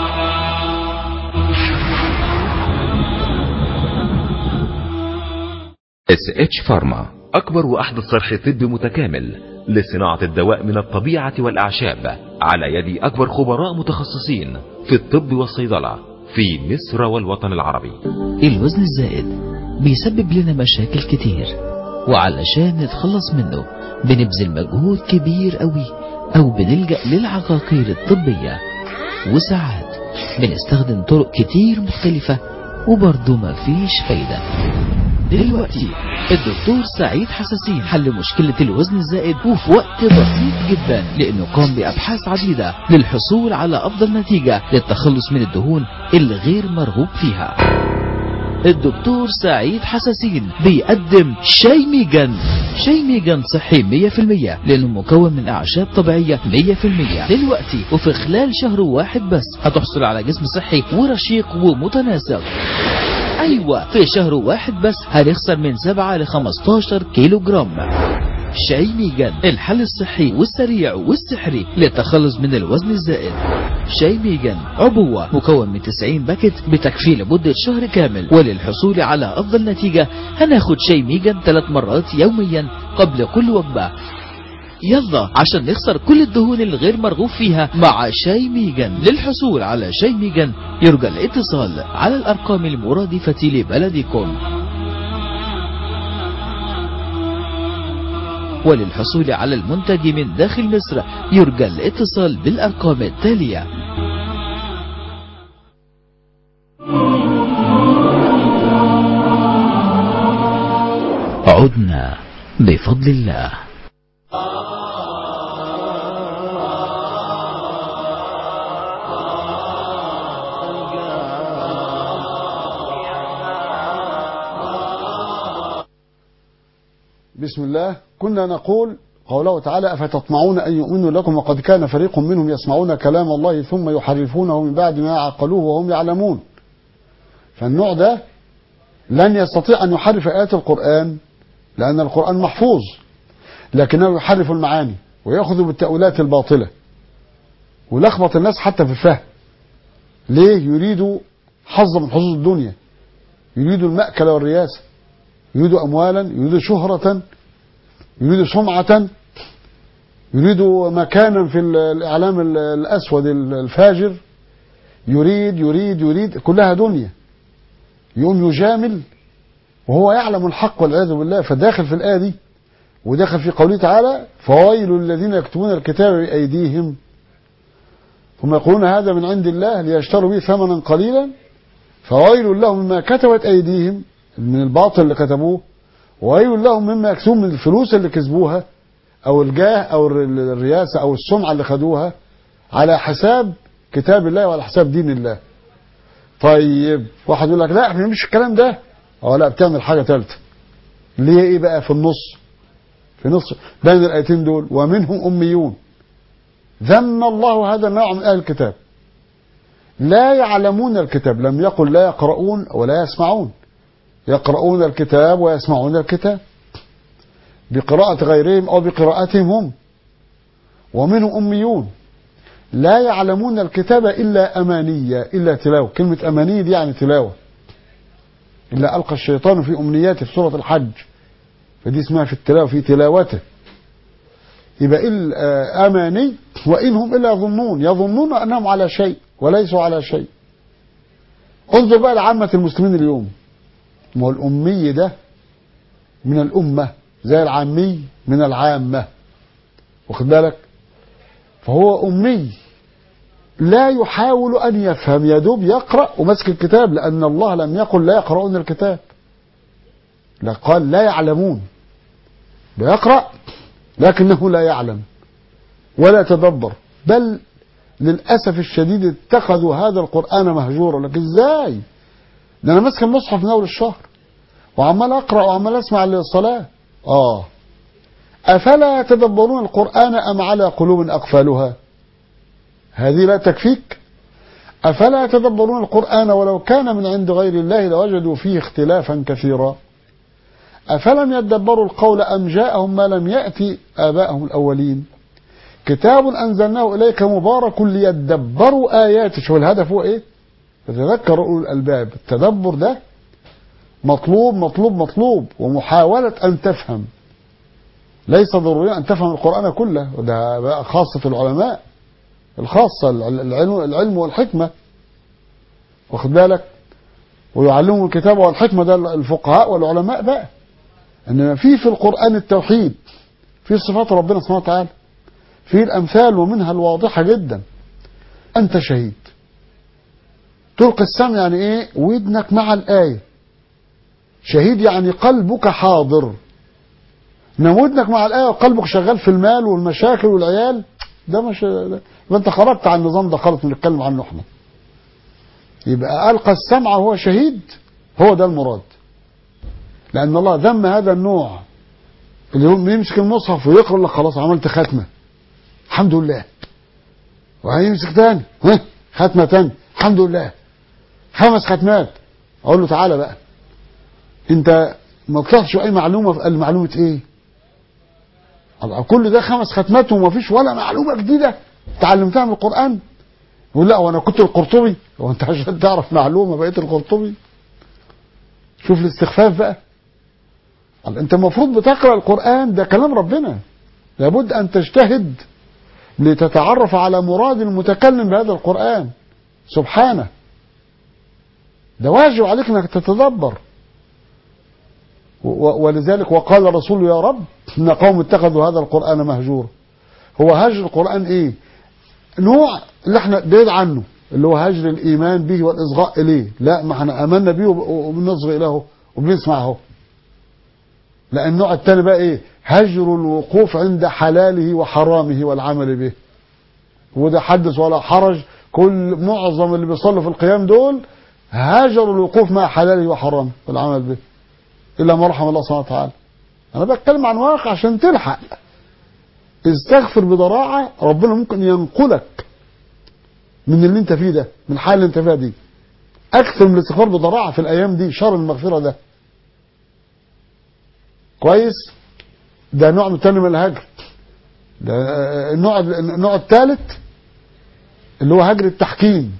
اس اتش فارما اكبر واحدث صرح طبي متكامل لصناعة الدواء من الطبيعة والاعشاب على يد اكبر خبراء متخصصين في الطب والصيدلة في مصر والوطن العربي الوزن الزائد بيسبب لنا مشاكل كتير وعلشان نتخلص منه بنبذل مجهود كبير قوي او بنلجأ للعقاقير الطبية وساعات بنستخدم طرق كتير مختلفة وبرضه مفيش فايدة دلوقتي الدكتور سعيد حساسين حل مشكلة الوزن الزائد وفي وقت بسيط جدا لأنه قام بأبحاث عديدة للحصول على أفضل نتيجة للتخلص من الدهون الغير مرغوب فيها الدكتور سعيد حساسين بيقدم شاي ميجان شاي ميجان صحي 100% لأنه مكون من أعشاب طبيعية 100% دلوقتي وفي خلال شهر واحد بس هتحصل على جسم صحي ورشيق ومتناسق ايوه في شهر واحد بس هنخسر من 7 ل 15 كيلو جرام شاي ميجان الحل الصحي والسريع والسحري للتخلص من الوزن الزائد شاي ميجان عبوة مكون من 90 باكت بتكفي لمدة شهر كامل وللحصول على أفضل نتيجة هناخد شاي ميجان ثلاث مرات يوميا قبل كل وجبة يلا عشان نخسر كل الدهون الغير مرغوب فيها مع شاي ميجان للحصول على شاي ميجان يرجى الاتصال على الأرقام المرادفة لبلدكم وللحصول على المنتج من داخل مصر يرجى الاتصال بالأرقام التالية عدنا بفضل الله بسم الله كنا نقول قوله تعالى أفتطمعون أن يؤمنوا لكم وقد كان فريق منهم يسمعون كلام الله ثم يحرفونه من بعد ما عقلوه وهم يعلمون فالنوع ده لن يستطيع أن يحرف آيات القرآن لأن القرآن محفوظ لكنه يحرف المعاني ويأخذوا بالتأويلات الباطلة ولخبط الناس حتى في الفهم ليه يريدوا حظ من حظوظ الدنيا يريدوا المأكل والرياسة يريدوا أموالا يريدوا شهرة يريدوا سمعة يريدوا مكانا في الإعلام الأسود الفاجر يريد يريد يريد كلها دنيا يقوم يجامل وهو يعلم الحق والعياذ بالله فداخل في الآية دي وداخل في قوله تعالى فويل الذين يكتبون الكتاب بأيديهم ثم يقولون هذا من عند الله ليشتروا به ثمنا قليلا فويل لهم مما كتبت أيديهم من الباطل اللي كتبوه وويل لهم مما يكسبون من الفلوس اللي كسبوها أو الجاه أو الرياسة أو السمعة اللي خدوها على حساب كتاب الله وعلى حساب دين الله طيب واحد يقول لك لا احنا مش الكلام ده اه لا بتعمل حاجة ثالثة ليه ايه بقى في النص في نص بين الايتين دول ومنهم اميون ذم الله هذا النوع من اهل الكتاب لا يعلمون الكتاب لم يقل لا يقرؤون ولا يسمعون يقرؤون الكتاب ويسمعون الكتاب بقراءة غيرهم أو بقراءتهم هم ومنهم أميون لا يعلمون الكتاب إلا أمانية إلا تلاوة كلمة أمانية دي يعني تلاوة إلا ألقى الشيطان في أمنياته في سورة الحج فدي اسمها في التلاوة في تلاوته يبقى أماني وإنهم إلا يظنون يظنون أنهم على شيء وليسوا على شيء انظر بقى لعامة المسلمين اليوم ما هو الأمي ده من الأمة زي العامي من العامة واخد بالك فهو أمي لا يحاول أن يفهم يدوب يقرأ ومسك الكتاب لأن الله لم يقل لا يقرؤون الكتاب لا قال لا يعلمون بيقرأ لكنه لا يعلم ولا يتدبر بل للأسف الشديد اتخذوا هذا القرآن مهجورا لك ازاي ده انا ماسك المصحف من اول الشهر وعمال اقرا وعمال اسمع للصلاه اه افلا يتدبرون القران ام على قلوب اقفالها هذه لا تكفيك افلا يتدبرون القران ولو كان من عند غير الله لوجدوا فيه اختلافا كثيرا افلم يدبروا القول ام جاءهم ما لم ياتي اباءهم الاولين كتاب انزلناه اليك مبارك ليدبروا اياته شوف الهدف هو ايه تتذكر أولو الألباب التدبر ده مطلوب مطلوب مطلوب ومحاولة أن تفهم ليس ضروري أن تفهم القرآن كله وده بقى خاصة العلماء الخاصة العلم, العلم والحكمة واخد بالك ويعلمهم الكتاب والحكمة ده الفقهاء والعلماء بقى إنما في في القرآن التوحيد في صفات ربنا سبحانه وتعالى في الأمثال ومنها الواضحة جدا أنت شهيد تلقي السمع يعني ايه ودنك مع الآية شهيد يعني قلبك حاضر انما ودنك مع الآية وقلبك شغال في المال والمشاكل والعيال ده مش ده انت خرجت عن النظام ده خالص بنتكلم عنه احنا يبقى ألقى السمع وهو شهيد هو ده المراد لأن الله ذم هذا النوع اللي هو يمسك المصحف ويقرأ لك خلاص عملت ختمة الحمد لله وهيمسك تاني ها ختمة تاني الحمد لله خمس ختمات اقول له تعالى بقى انت ما طلعتش اي معلومه قال معلومه ايه كل ده خمس ختمات وما فيش ولا معلومه جديده تعلمتها من القران يقول لا وانا كنت القرطبي هو انت عشان تعرف معلومه بقيت القرطبي شوف الاستخفاف بقى انت المفروض بتقرا القران ده كلام ربنا لابد ان تجتهد لتتعرف على مراد المتكلم بهذا القران سبحانه ده واجب عليك انك تتدبر ولذلك وقال رسول يا رب ان قوم اتخذوا هذا القران مهجورا هو هجر القران ايه نوع اللي احنا بعيد عنه اللي هو هجر الايمان به والاصغاء اليه لا ما احنا امنا به وبنصغي له وبنسمعه لا النوع الثاني بقى ايه هجر الوقوف عند حلاله وحرامه والعمل به وده حدث ولا حرج كل معظم اللي بيصلوا في القيام دول هاجروا الوقوف مع حلاله وحرامه والعمل به الا ما رحم الله سبحانه وتعالى انا بتكلم عن واقع عشان تلحق استغفر بضراعه ربنا ممكن ينقلك من اللي انت فيه ده من الحال اللي انت فيها دي اكثر من الاستغفار بضراعه في الايام دي شر المغفره ده كويس ده نوع من تاني من الهجر ده النوع النوع الثالث اللي هو هجر التحكيم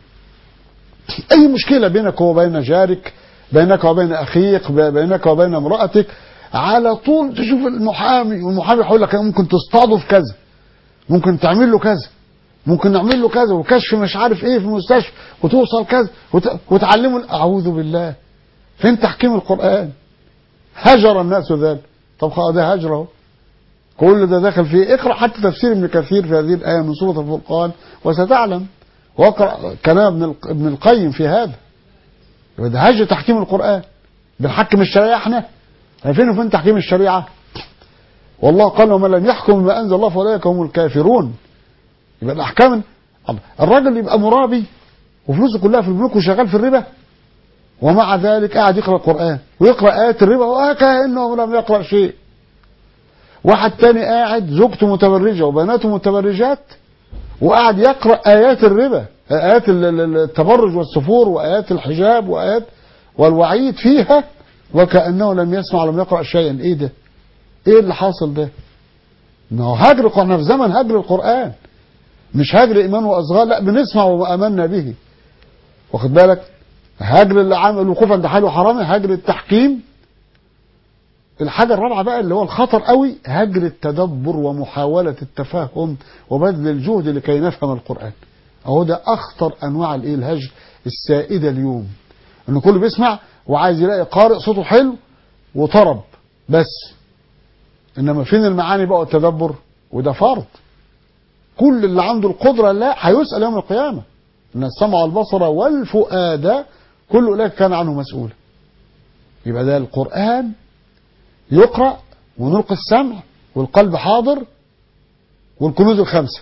اي مشكله بينك وبين جارك بينك وبين اخيك بينك وبين امراتك على طول تشوف المحامي والمحامي يقول لك ممكن تصطاده في كذا ممكن تعمل له كذا ممكن نعمل له كذا وكشف مش عارف ايه في المستشفى وتوصل كذا وت... وتعلمه اعوذ بالله فين تحكيم القران هجر الناس ذلك طب خلاص ده هجر اهو كل ده داخل فيه اقرا حتى تفسير ابن كثير في هذه الايه من سوره الفرقان وستعلم واقرا كلام ابن ابن القيم في هذا يبقى ده هجر تحكيم القران بنحكم الشريعه احنا فين وفين تحكيم الشريعه والله قال ومن لم يحكم بما انزل الله فاولئك هم الكافرون يبقى الاحكام الراجل يبقى مرابي وفلوسه كلها في البنوك وشغال في الربا ومع ذلك قاعد يقرا القران ويقرا ايات الربا وكانه لم يقرا شيء واحد تاني قاعد زوجته متبرجه وبناته متبرجات وقاعد يقرا ايات الربا ايات التبرج والسفور وايات الحجاب وايات والوعيد فيها وكانه لم يسمع ولم يقرا شيئا ايه ده ايه اللي حاصل ده ما هو هجر احنا في زمن هجر القران مش هجر ايمان واصغار لا بنسمع وامنا به واخد بالك هجر اللي عامل الوقوف عند حاله حرامي هجر التحكيم الحاجة الرابعة بقى اللي هو الخطر قوي هجر التدبر ومحاولة التفهم وبذل الجهد لكي نفهم القرآن اهو ده اخطر انواع الايه الهجر السائدة اليوم ان كله بيسمع وعايز يلاقي قارئ صوته حلو وطرب بس انما فين المعاني بقى والتدبر وده فرض كل اللي عنده القدرة لا هيسأل يوم القيامة ان السمع والبصر والفؤاد كل اولئك كان عنه مسؤولا يبقى ده القرآن يقرأ ونلقي السمع والقلب حاضر والكنوز الخمسة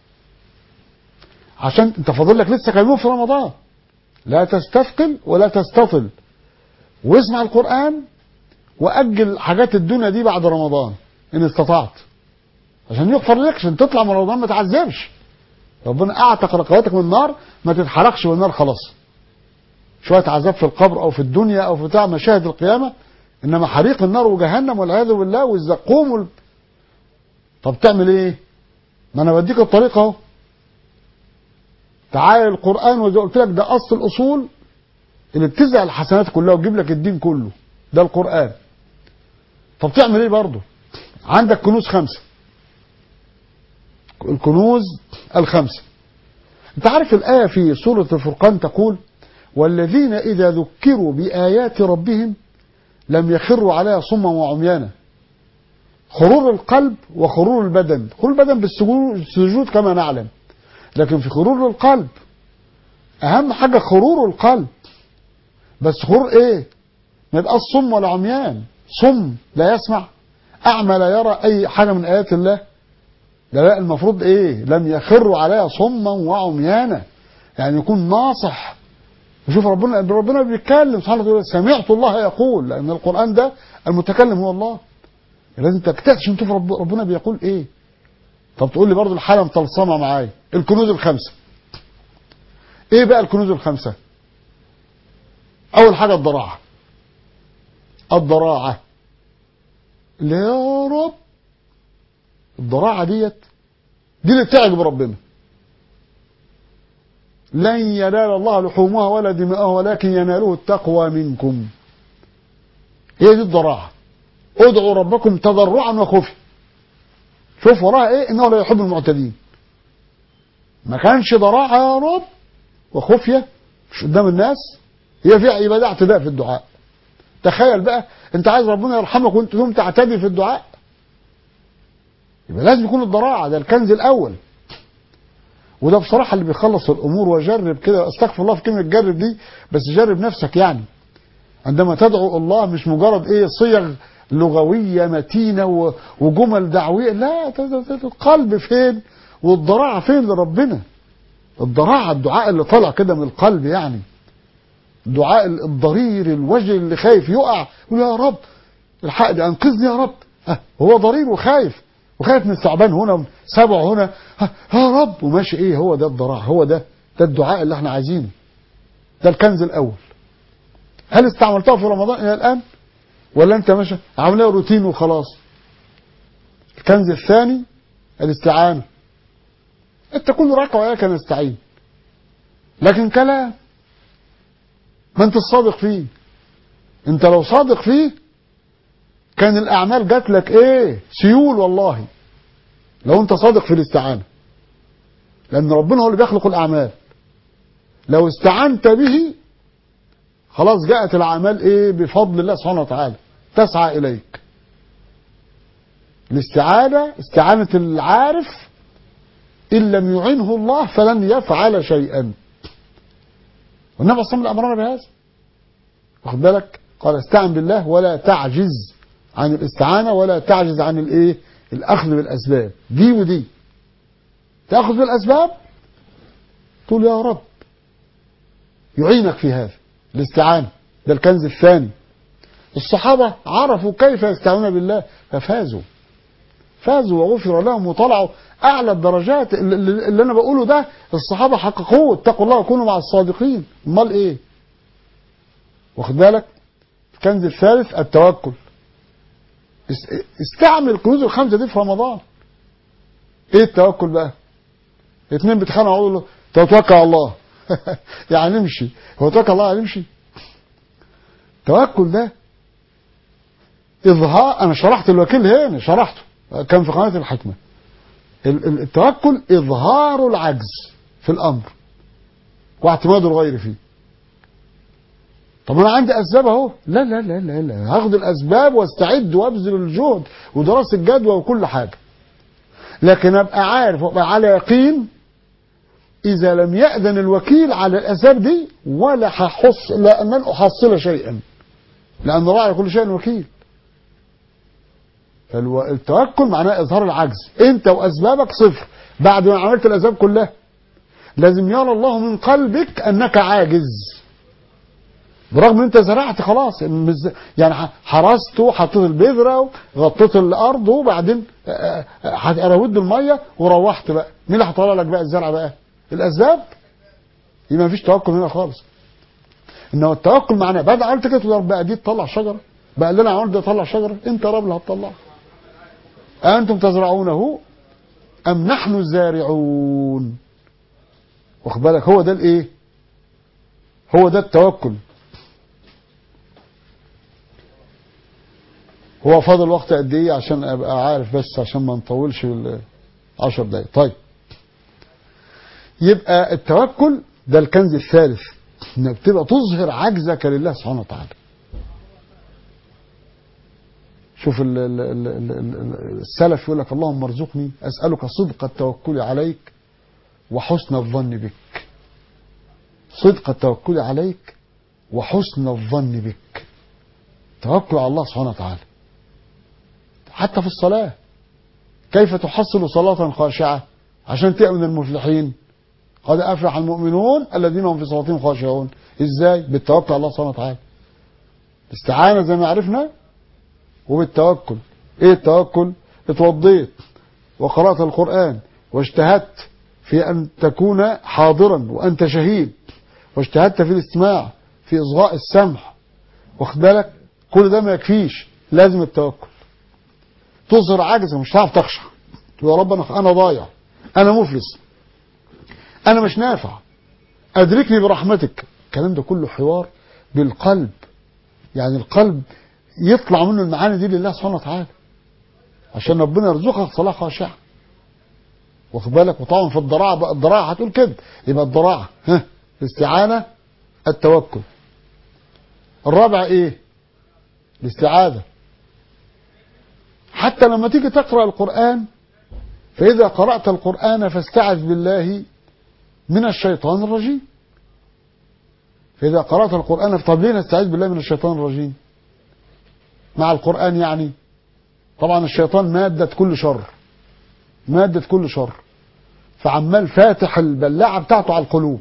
عشان انت فاضل لك لسه كلمه في رمضان لا تستثقل ولا تستطل واسمع القرآن وأجل حاجات الدنيا دي بعد رمضان إن استطعت عشان يغفر لك عشان تطلع من رمضان ما تعذبش ربنا أعتق رقبتك من النار ما تتحرقش بالنار خلاص شوية عذاب في القبر أو في الدنيا أو في بتاع مشاهد القيامة إنما حريق النار وجهنم والعياذ بالله والزقوم وال... طب تعمل إيه؟ ما أنا بديك الطريقة أهو تعالى القرآن وزي قلت لك ده أصل الأصول اللي بتزع الحسنات كلها وتجيب لك الدين كله ده القرآن طب تعمل ايه برضه عندك كنوز خمسة الكنوز الخمسة انت عارف الآية في سورة الفرقان تقول والذين إذا ذكروا بآيات ربهم لم يخروا عليها صما وعميانا خرور القلب وخرور البدن خرور البدن بالسجود كما نعلم لكن في خرور القلب أهم حاجة خرور القلب بس خرور إيه ما يبقاش صم ولا عميان صم لا يسمع أعمى لا يرى أي حاجة من آيات الله ده لا المفروض إيه لم يخروا عليها صما وعميانا يعني يكون ناصح وشوف ربنا ربنا بيتكلم سبحانه وتعالى سمعت الله يقول لأن القرآن ده المتكلم هو الله لازم تكتشف عشان تشوف رب ربنا بيقول إيه طب تقول لي برضه الحالة مطلسمة معايا الكنوز الخمسة إيه بقى الكنوز الخمسة أول حاجة الضراعة الضراعة اللي يا رب الضراعة ديت دي اللي تعجب ربنا لن ينال الله لحومها ولا دماءها ولكن يناله التقوى منكم هي دي الضراعة ادعوا ربكم تضرعا وخفيا شوف وراها ايه انه لا يحب المعتدين ما كانش ضراعة يا رب وخفية مش قدام الناس هي فيها عبادة اعتداء في الدعاء تخيل بقى انت عايز ربنا يرحمك وانت تقوم تعتدي في الدعاء يبقى لازم يكون الضراعة ده الكنز الاول وده بصراحة اللي بيخلص الامور وجرب كده استغفر الله في كلمة جرب دي بس جرب نفسك يعني عندما تدعو الله مش مجرد ايه صيغ لغوية متينة وجمل دعوية لا القلب فين والضراعة فين لربنا الضراعة الدعاء اللي طالع كده من القلب يعني دعاء الضرير الوجه اللي خايف يقع يقول يا رب الحق انقذني يا رب هو ضرير وخايف وخايف من الثعبان هنا سبع هنا يا رب وماشي ايه هو ده الضراعة هو ده ده الدعاء اللي احنا عايزينه ده الكنز الاول هل استعملتها في رمضان الى الان ولا انت ماشي عاملها روتين وخلاص الكنز الثاني الاستعانة انت كل ركعة وإياك نستعين لكن كلام ما انت الصادق فيه انت لو صادق فيه كان الأعمال جات لك ايه سيول والله لو انت صادق في الاستعانة لأن ربنا هو اللي بيخلق الأعمال لو استعنت به خلاص جاءت الأعمال ايه بفضل الله سبحانه وتعالى تسعى إليك الاستعانة استعانة العارف إن لم يعنه الله فلن يفعل شيئا والنبي صلى الله عليه وسلم أمرنا بهذا واخد بالك قال استعن بالله ولا تعجز عن الاستعانة ولا تعجز عن الايه الأخذ بالأسباب دي ودي تأخذ بالأسباب تقول يا رب يعينك في هذا الاستعانة ده الكنز الثاني الصحابة عرفوا كيف يستعينون بالله ففازوا فازوا وغفر لهم وطلعوا أعلى الدرجات اللي, اللي أنا بقوله ده الصحابة حققوه اتقوا الله وكونوا مع الصادقين امال إيه واخد بالك الكنز الثالث التوكل استعمل الكنوز الخمسة دي في رمضان ايه التوكل بقى اتنين بيتخانقوا يقولوا له توكل على الله يعني نمشي هو توكل الله يعني نمشي التوكل ده اظهار انا شرحت الوكيل هنا شرحته كان في قناه الحكمه التوكل اظهار العجز في الامر واعتماد الغير فيه طب انا عندي اسباب اهو لا لا لا لا لا هاخد الاسباب واستعد وابذل الجهد ودراسه الجدوى وكل حاجه لكن ابقى عارف وابقى على يقين اذا لم ياذن الوكيل على الاسباب دي ولا هحص لا لن احصل شيئا لان راعي كل شيء وكيل فالتوكل معناه اظهار العجز انت واسبابك صفر بعد ما عملت الاسباب كلها لازم يرى الله من قلبك انك عاجز برغم ان انت زرعت خلاص يعني حرست وحطيت البذره وغطيت الارض وبعدين ارود الميه وروحت بقى مين اللي هيطلع لك بقى الزرع بقى الاسباب يبقى مفيش توكل هنا خالص انما التوكل معناه بعد عملت كده تقول بقى دي تطلع شجره بقى اللي انا عملت ده طلع شجره انت يا رب اللي هتطلع انتم تزرعونه ام نحن الزارعون واخد بالك هو ده الايه هو ده التوكل هو فاضل وقت قد ايه عشان ابقى عارف بس عشان ما نطولش العشر دقايق طيب يبقى التوكل ده الكنز الثالث انك تبقى تظهر عجزك لله سبحانه وتعالى شوف ال ال ال ال السلف يقول لك اللهم ارزقني اسالك صدق التوكل عليك وحسن الظن بك صدق التوكل عليك وحسن الظن بك توكل على الله سبحانه وتعالى حتى في الصلاة كيف تحصل صلاة خاشعة عشان تأمن المفلحين قد أفلح المؤمنون الذين هم في صلاتهم خاشعون إزاي بالتوكل على الله سبحانه وتعالى استعانة زي ما عرفنا وبالتوكل إيه التوكل اتوضيت وقرأت القرآن واجتهدت في أن تكون حاضرا وأنت شهيد واجتهدت في الاستماع في إصغاء السمع واخد بالك كل ده ما يكفيش لازم التوكل تظهر عجزك مش هتعرف تخشع تقول يا رب انا انا ضايع انا مفلس انا مش نافع ادركني برحمتك الكلام ده كله حوار بالقلب يعني القلب يطلع منه المعاني دي لله سبحانه وتعالى عشان ربنا يرزقك صلاه خاشعه واخد بالك وطبعا في الضراعه بقى الضراعه هتقول كده يبقى الضراعه ها الاستعانه التوكل الرابع ايه الاستعاذه حتى لما تيجي تقرأ القرآن فإذا قرأت القرآن فاستعذ بالله من الشيطان الرجيم فإذا قرأت القرآن طب ليه نستعيذ بالله من الشيطان الرجيم مع القرآن يعني طبعا الشيطان مادة كل شر مادة كل شر فعمال فاتح البلاعة بتاعته على القلوب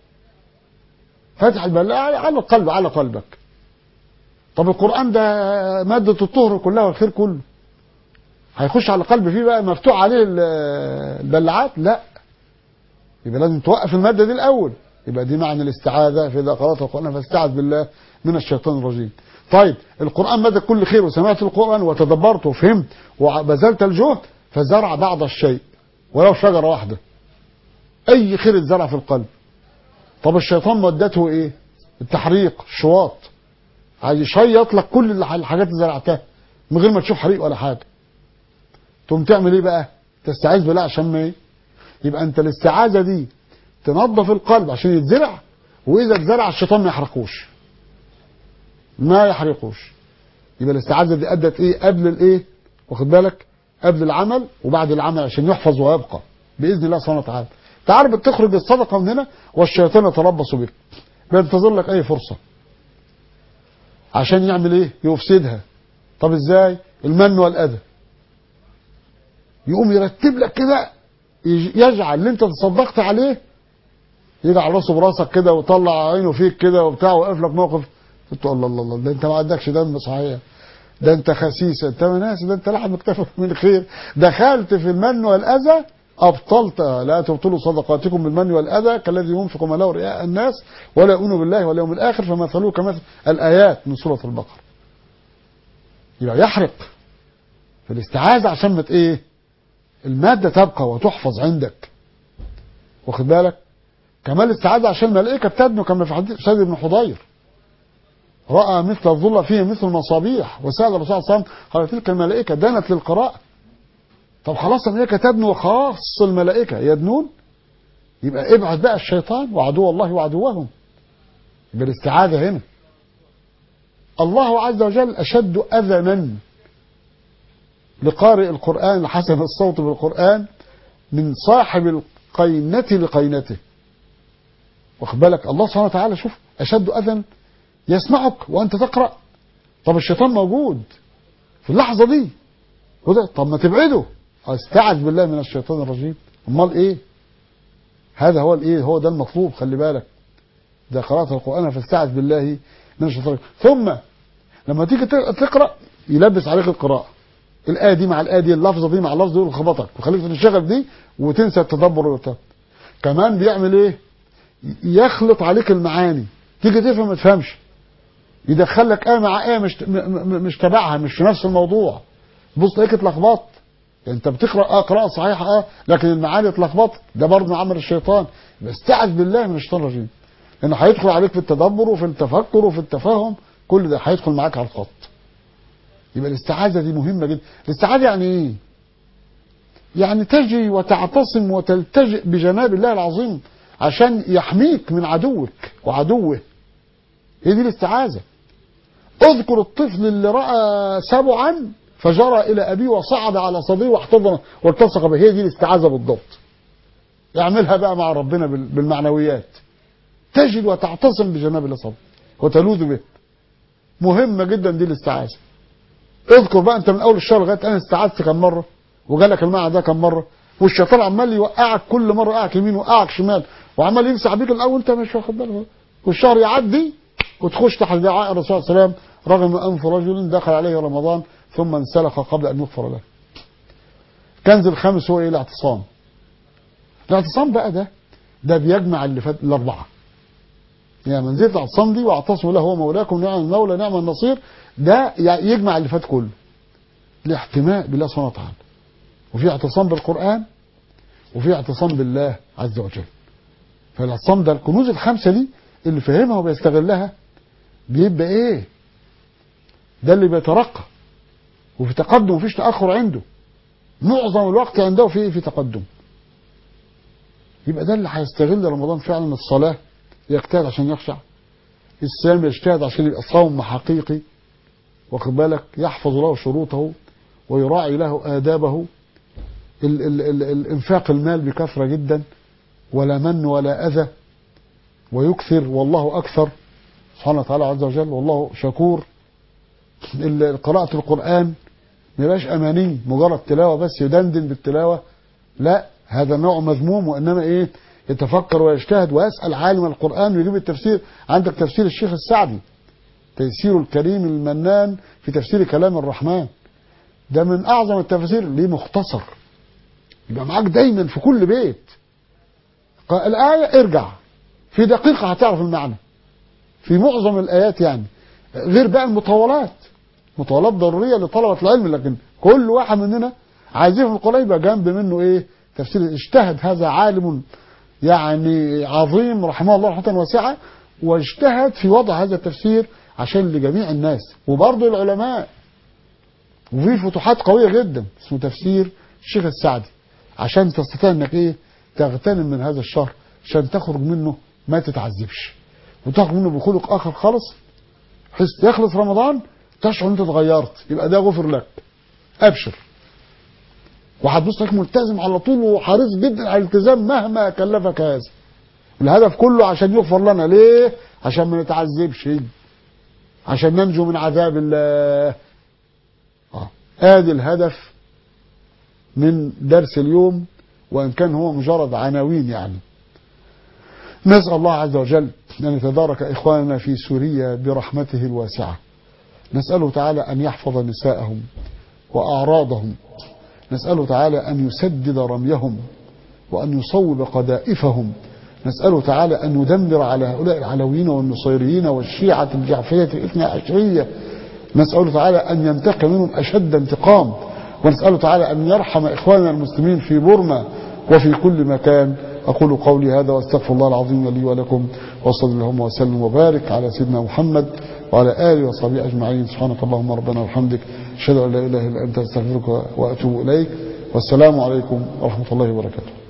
فاتح البلاعة على القلب على قلبك طب القرآن ده مادة الطهر كلها والخير كله هيخش على القلب فيه بقى مفتوح عليه البلعات لا يبقى لازم توقف المادة دي الأول يبقى دي معنى الاستعاذة فإذا قرأت القرآن فاستعذ بالله من الشيطان الرجيم طيب القرآن مادة كل خير وسمعت القرآن وتدبرت وفهمت وبذلت الجهد فزرع بعض الشيء ولو شجرة واحدة أي خير اتزرع في القلب طب الشيطان مودته إيه التحريق الشواط عايز يشيط لك كل الح- الحاجات اللي زرعتها من غير ما تشوف حريق ولا حاجة تقوم تعمل ايه بقى تستعيذ بالله عشان ما ايه يبقى انت الاستعاذة دي تنظف القلب عشان يتزرع واذا اتزرع الشيطان ما يحرقوش ما يحرقوش يبقى الاستعاذة دي ادت ايه قبل الايه واخد بالك قبل العمل وبعد العمل عشان يحفظ ويبقى باذن الله سبحانه وتعالى تعرف بتخرج الصدقه من هنا والشيطان يتربص بك بينتظر لك اي فرصه عشان يعمل ايه يفسدها طب ازاي المن والاذى يقوم يرتب لك كده يج- يجعل اللي انت تصدقت عليه يجعل راسه براسك كده ويطلع عينه فيك كده وبتاع ويقف لك موقف تقول الله الله الله ده انت ما عندكش دم صحيح ده انت خسيس انت ناس ده انت لحم اكتفك من خير دخلت في المن والاذى ابطلت لا تبطلوا صدقاتكم بالمن والاذى كالذي ينفق ماله رئاء الناس ولا يؤمن بالله واليوم الاخر فمثلوه كمثل الايات من سوره البقره يبقى يحرق في الاستعاذه عشان ما ت- ايه الماده تبقى وتحفظ عندك واخد بالك كمال الاستعاذه عشان الملائكه بتدنو كما في حديث سيد بن حضير راى مثل الظل فيه مثل المصابيح وسال الرسول صلى الله عليه وسلم قال تلك الملائكه دانت للقراءه طب خلاص الملائكه تدنو وخاص الملائكه يدنون يبقى ابعد بقى الشيطان وعدو الله وعدوهم يبقى الاستعاذه هنا الله عز وجل اشد اذنا لقارئ القران لحسن الصوت بالقران من صاحب القينه لقينته واخد بالك الله سبحانه وتعالى شوف اشد اذى يسمعك وانت تقرا طب الشيطان موجود في اللحظه دي وده طب ما تبعده استعذ بالله من الشيطان الرجيم امال ايه هذا هو الايه هو ده المطلوب خلي بالك ده قرات القران فاستعذ بالله من الشيطان الرجيم. ثم لما تيجي تقرا يلبس عليك القراءه الايه دي مع الايه دي اللفظه دي مع اللفظ دي يخبطك ويخليك تنشغل دي وتنسى التدبر وبتاع كمان بيعمل ايه يخلط عليك المعاني تيجي تفهم ما تفهمش يدخلك ايه مع ايه مش م- م- مش تبعها مش في نفس الموضوع بص تلاقيك اتلخبطت انت بتقرا اه قراءه صحيحه اه لكن المعاني اتلخبطت ده برضه من عمل الشيطان استعذ بالله من الشيطان الرجيم لانه هيدخل عليك في التدبر وفي التفكر وفي التفاهم كل ده هيدخل معاك على الخط يبقى الاستعاذه دي مهمه جدا الاستعاذه يعني ايه يعني تجري وتعتصم وتلتجئ بجناب الله العظيم عشان يحميك من عدوك وعدوه هي دي الاستعاذة اذكر الطفل اللي رأى سبعا فجرى إلى أبيه وصعد على صدره واحتضنه والتصق به هي دي الاستعاذة بالضبط اعملها بقى مع ربنا بال- بالمعنويات تجد وتعتصم بجناب الله صبر وتلوذ به مهمة جدا دي الاستعاذة اذكر بقى انت من اول الشهر لغايه انا استعذت كم مره وجالك المعنى ده كم مره والشيطان عمال يوقعك كل مره يوقعك يمين ويوقعك شمال وعمال يمسح بيك الاول انت مش واخد بالك والشهر يعدي وتخش تحت دعاء الرسول صلى الله عليه وسلم رغم انف رجل دخل عليه رمضان ثم انسلخ قبل ان يغفر له. كنز الخامس هو ايه الاعتصام. الاعتصام بقى ده ده بيجمع اللي فات الاربعه. يعني منزله الاعتصام دي واعتصموا له هو مولاكم نعم المولى نعم النصير ده يجمع اللي فات كله. الاحتماء بالله سبحانه وتعالى. وفي اعتصام بالقران وفي اعتصام بالله عز وجل. فالاعتصام ده الكنوز الخمسه دي اللي فاهمها وبيستغلها بيبقى ايه ده اللي بيترقى وفي تقدم مفيش تاخر عنده معظم الوقت عنده في ايه في تقدم يبقى ده اللي هيستغل رمضان فعلا الصلاه يجتهد عشان يخشع الصيام يجتهد عشان يبقى صوم حقيقي واخد بالك يحفظ له شروطه ويراعي له آدابه ال ال ال الانفاق المال بكثرة جدا ولا من ولا أذى ويكثر والله أكثر سبحانه وتعالى عز وجل والله شكور ال- قراءة القرآن ما يبقاش أماني مجرد تلاوة بس يدندن بالتلاوة لا هذا نوع مذموم وإنما إيه يتفكر ويجتهد ويسأل عالم القرآن ويجيب التفسير عندك تفسير الشيخ السعدي تيسير الكريم المنان في تفسير كلام الرحمن ده من أعظم التفاسير ليه مختصر يبقى معاك دايما في كل بيت قا- الآية ارجع في دقيقة هتعرف المعنى في معظم الآيات يعني غير بقى المطولات مطولات ضرورية لطلبة العلم لكن كل واحد مننا عايزين في القرآن يبقى جنب منه ايه تفسير اجتهد هذا عالم يعني عظيم رحمه الله رحمة واسعة واجتهد في وضع هذا التفسير عشان لجميع الناس وبرضه العلماء وفي فتوحات قوية جدا اسمه تفسير الشيخ السعدي عشان تستطيع انك ايه تغتنم من هذا الشهر عشان تخرج منه ما تتعذبش وتخرج منه بخلق اخر خالص بحيث يخلص رمضان تشعر ان انت اتغيرت يبقى ده غفر لك ابشر وهتبص لك ملتزم على طول وحريص جدا على الالتزام مهما كلفك هذا الهدف كله عشان يغفر لنا ليه عشان ما نتعذبش عشان ننجو من عذاب الله اه ادي الهدف من درس اليوم وان كان هو مجرد عناوين يعني نسال الله عز وجل ان يتدارك اخواننا في سوريا برحمته الواسعه نساله تعالى ان يحفظ نساءهم واعراضهم نساله تعالى ان يسدد رميهم وان يصوب قذائفهم نسأله تعالى أن يدمر على هؤلاء العلويين والنصيريين والشيعة الجعفية الاثنى عشرية نسأله تعالى أن ينتقم منهم أشد انتقام ونسأله تعالى أن يرحم إخواننا المسلمين في بورما وفي كل مكان أقول قولي هذا وأستغفر الله العظيم لي ولكم وصلى اللهم وسلم وبارك على سيدنا محمد وعلى آله وصحبه أجمعين سبحانك اللهم ربنا وبحمدك أشهد أن لا إله إلا أنت أستغفرك وأتوب إليك والسلام عليكم ورحمة الله وبركاته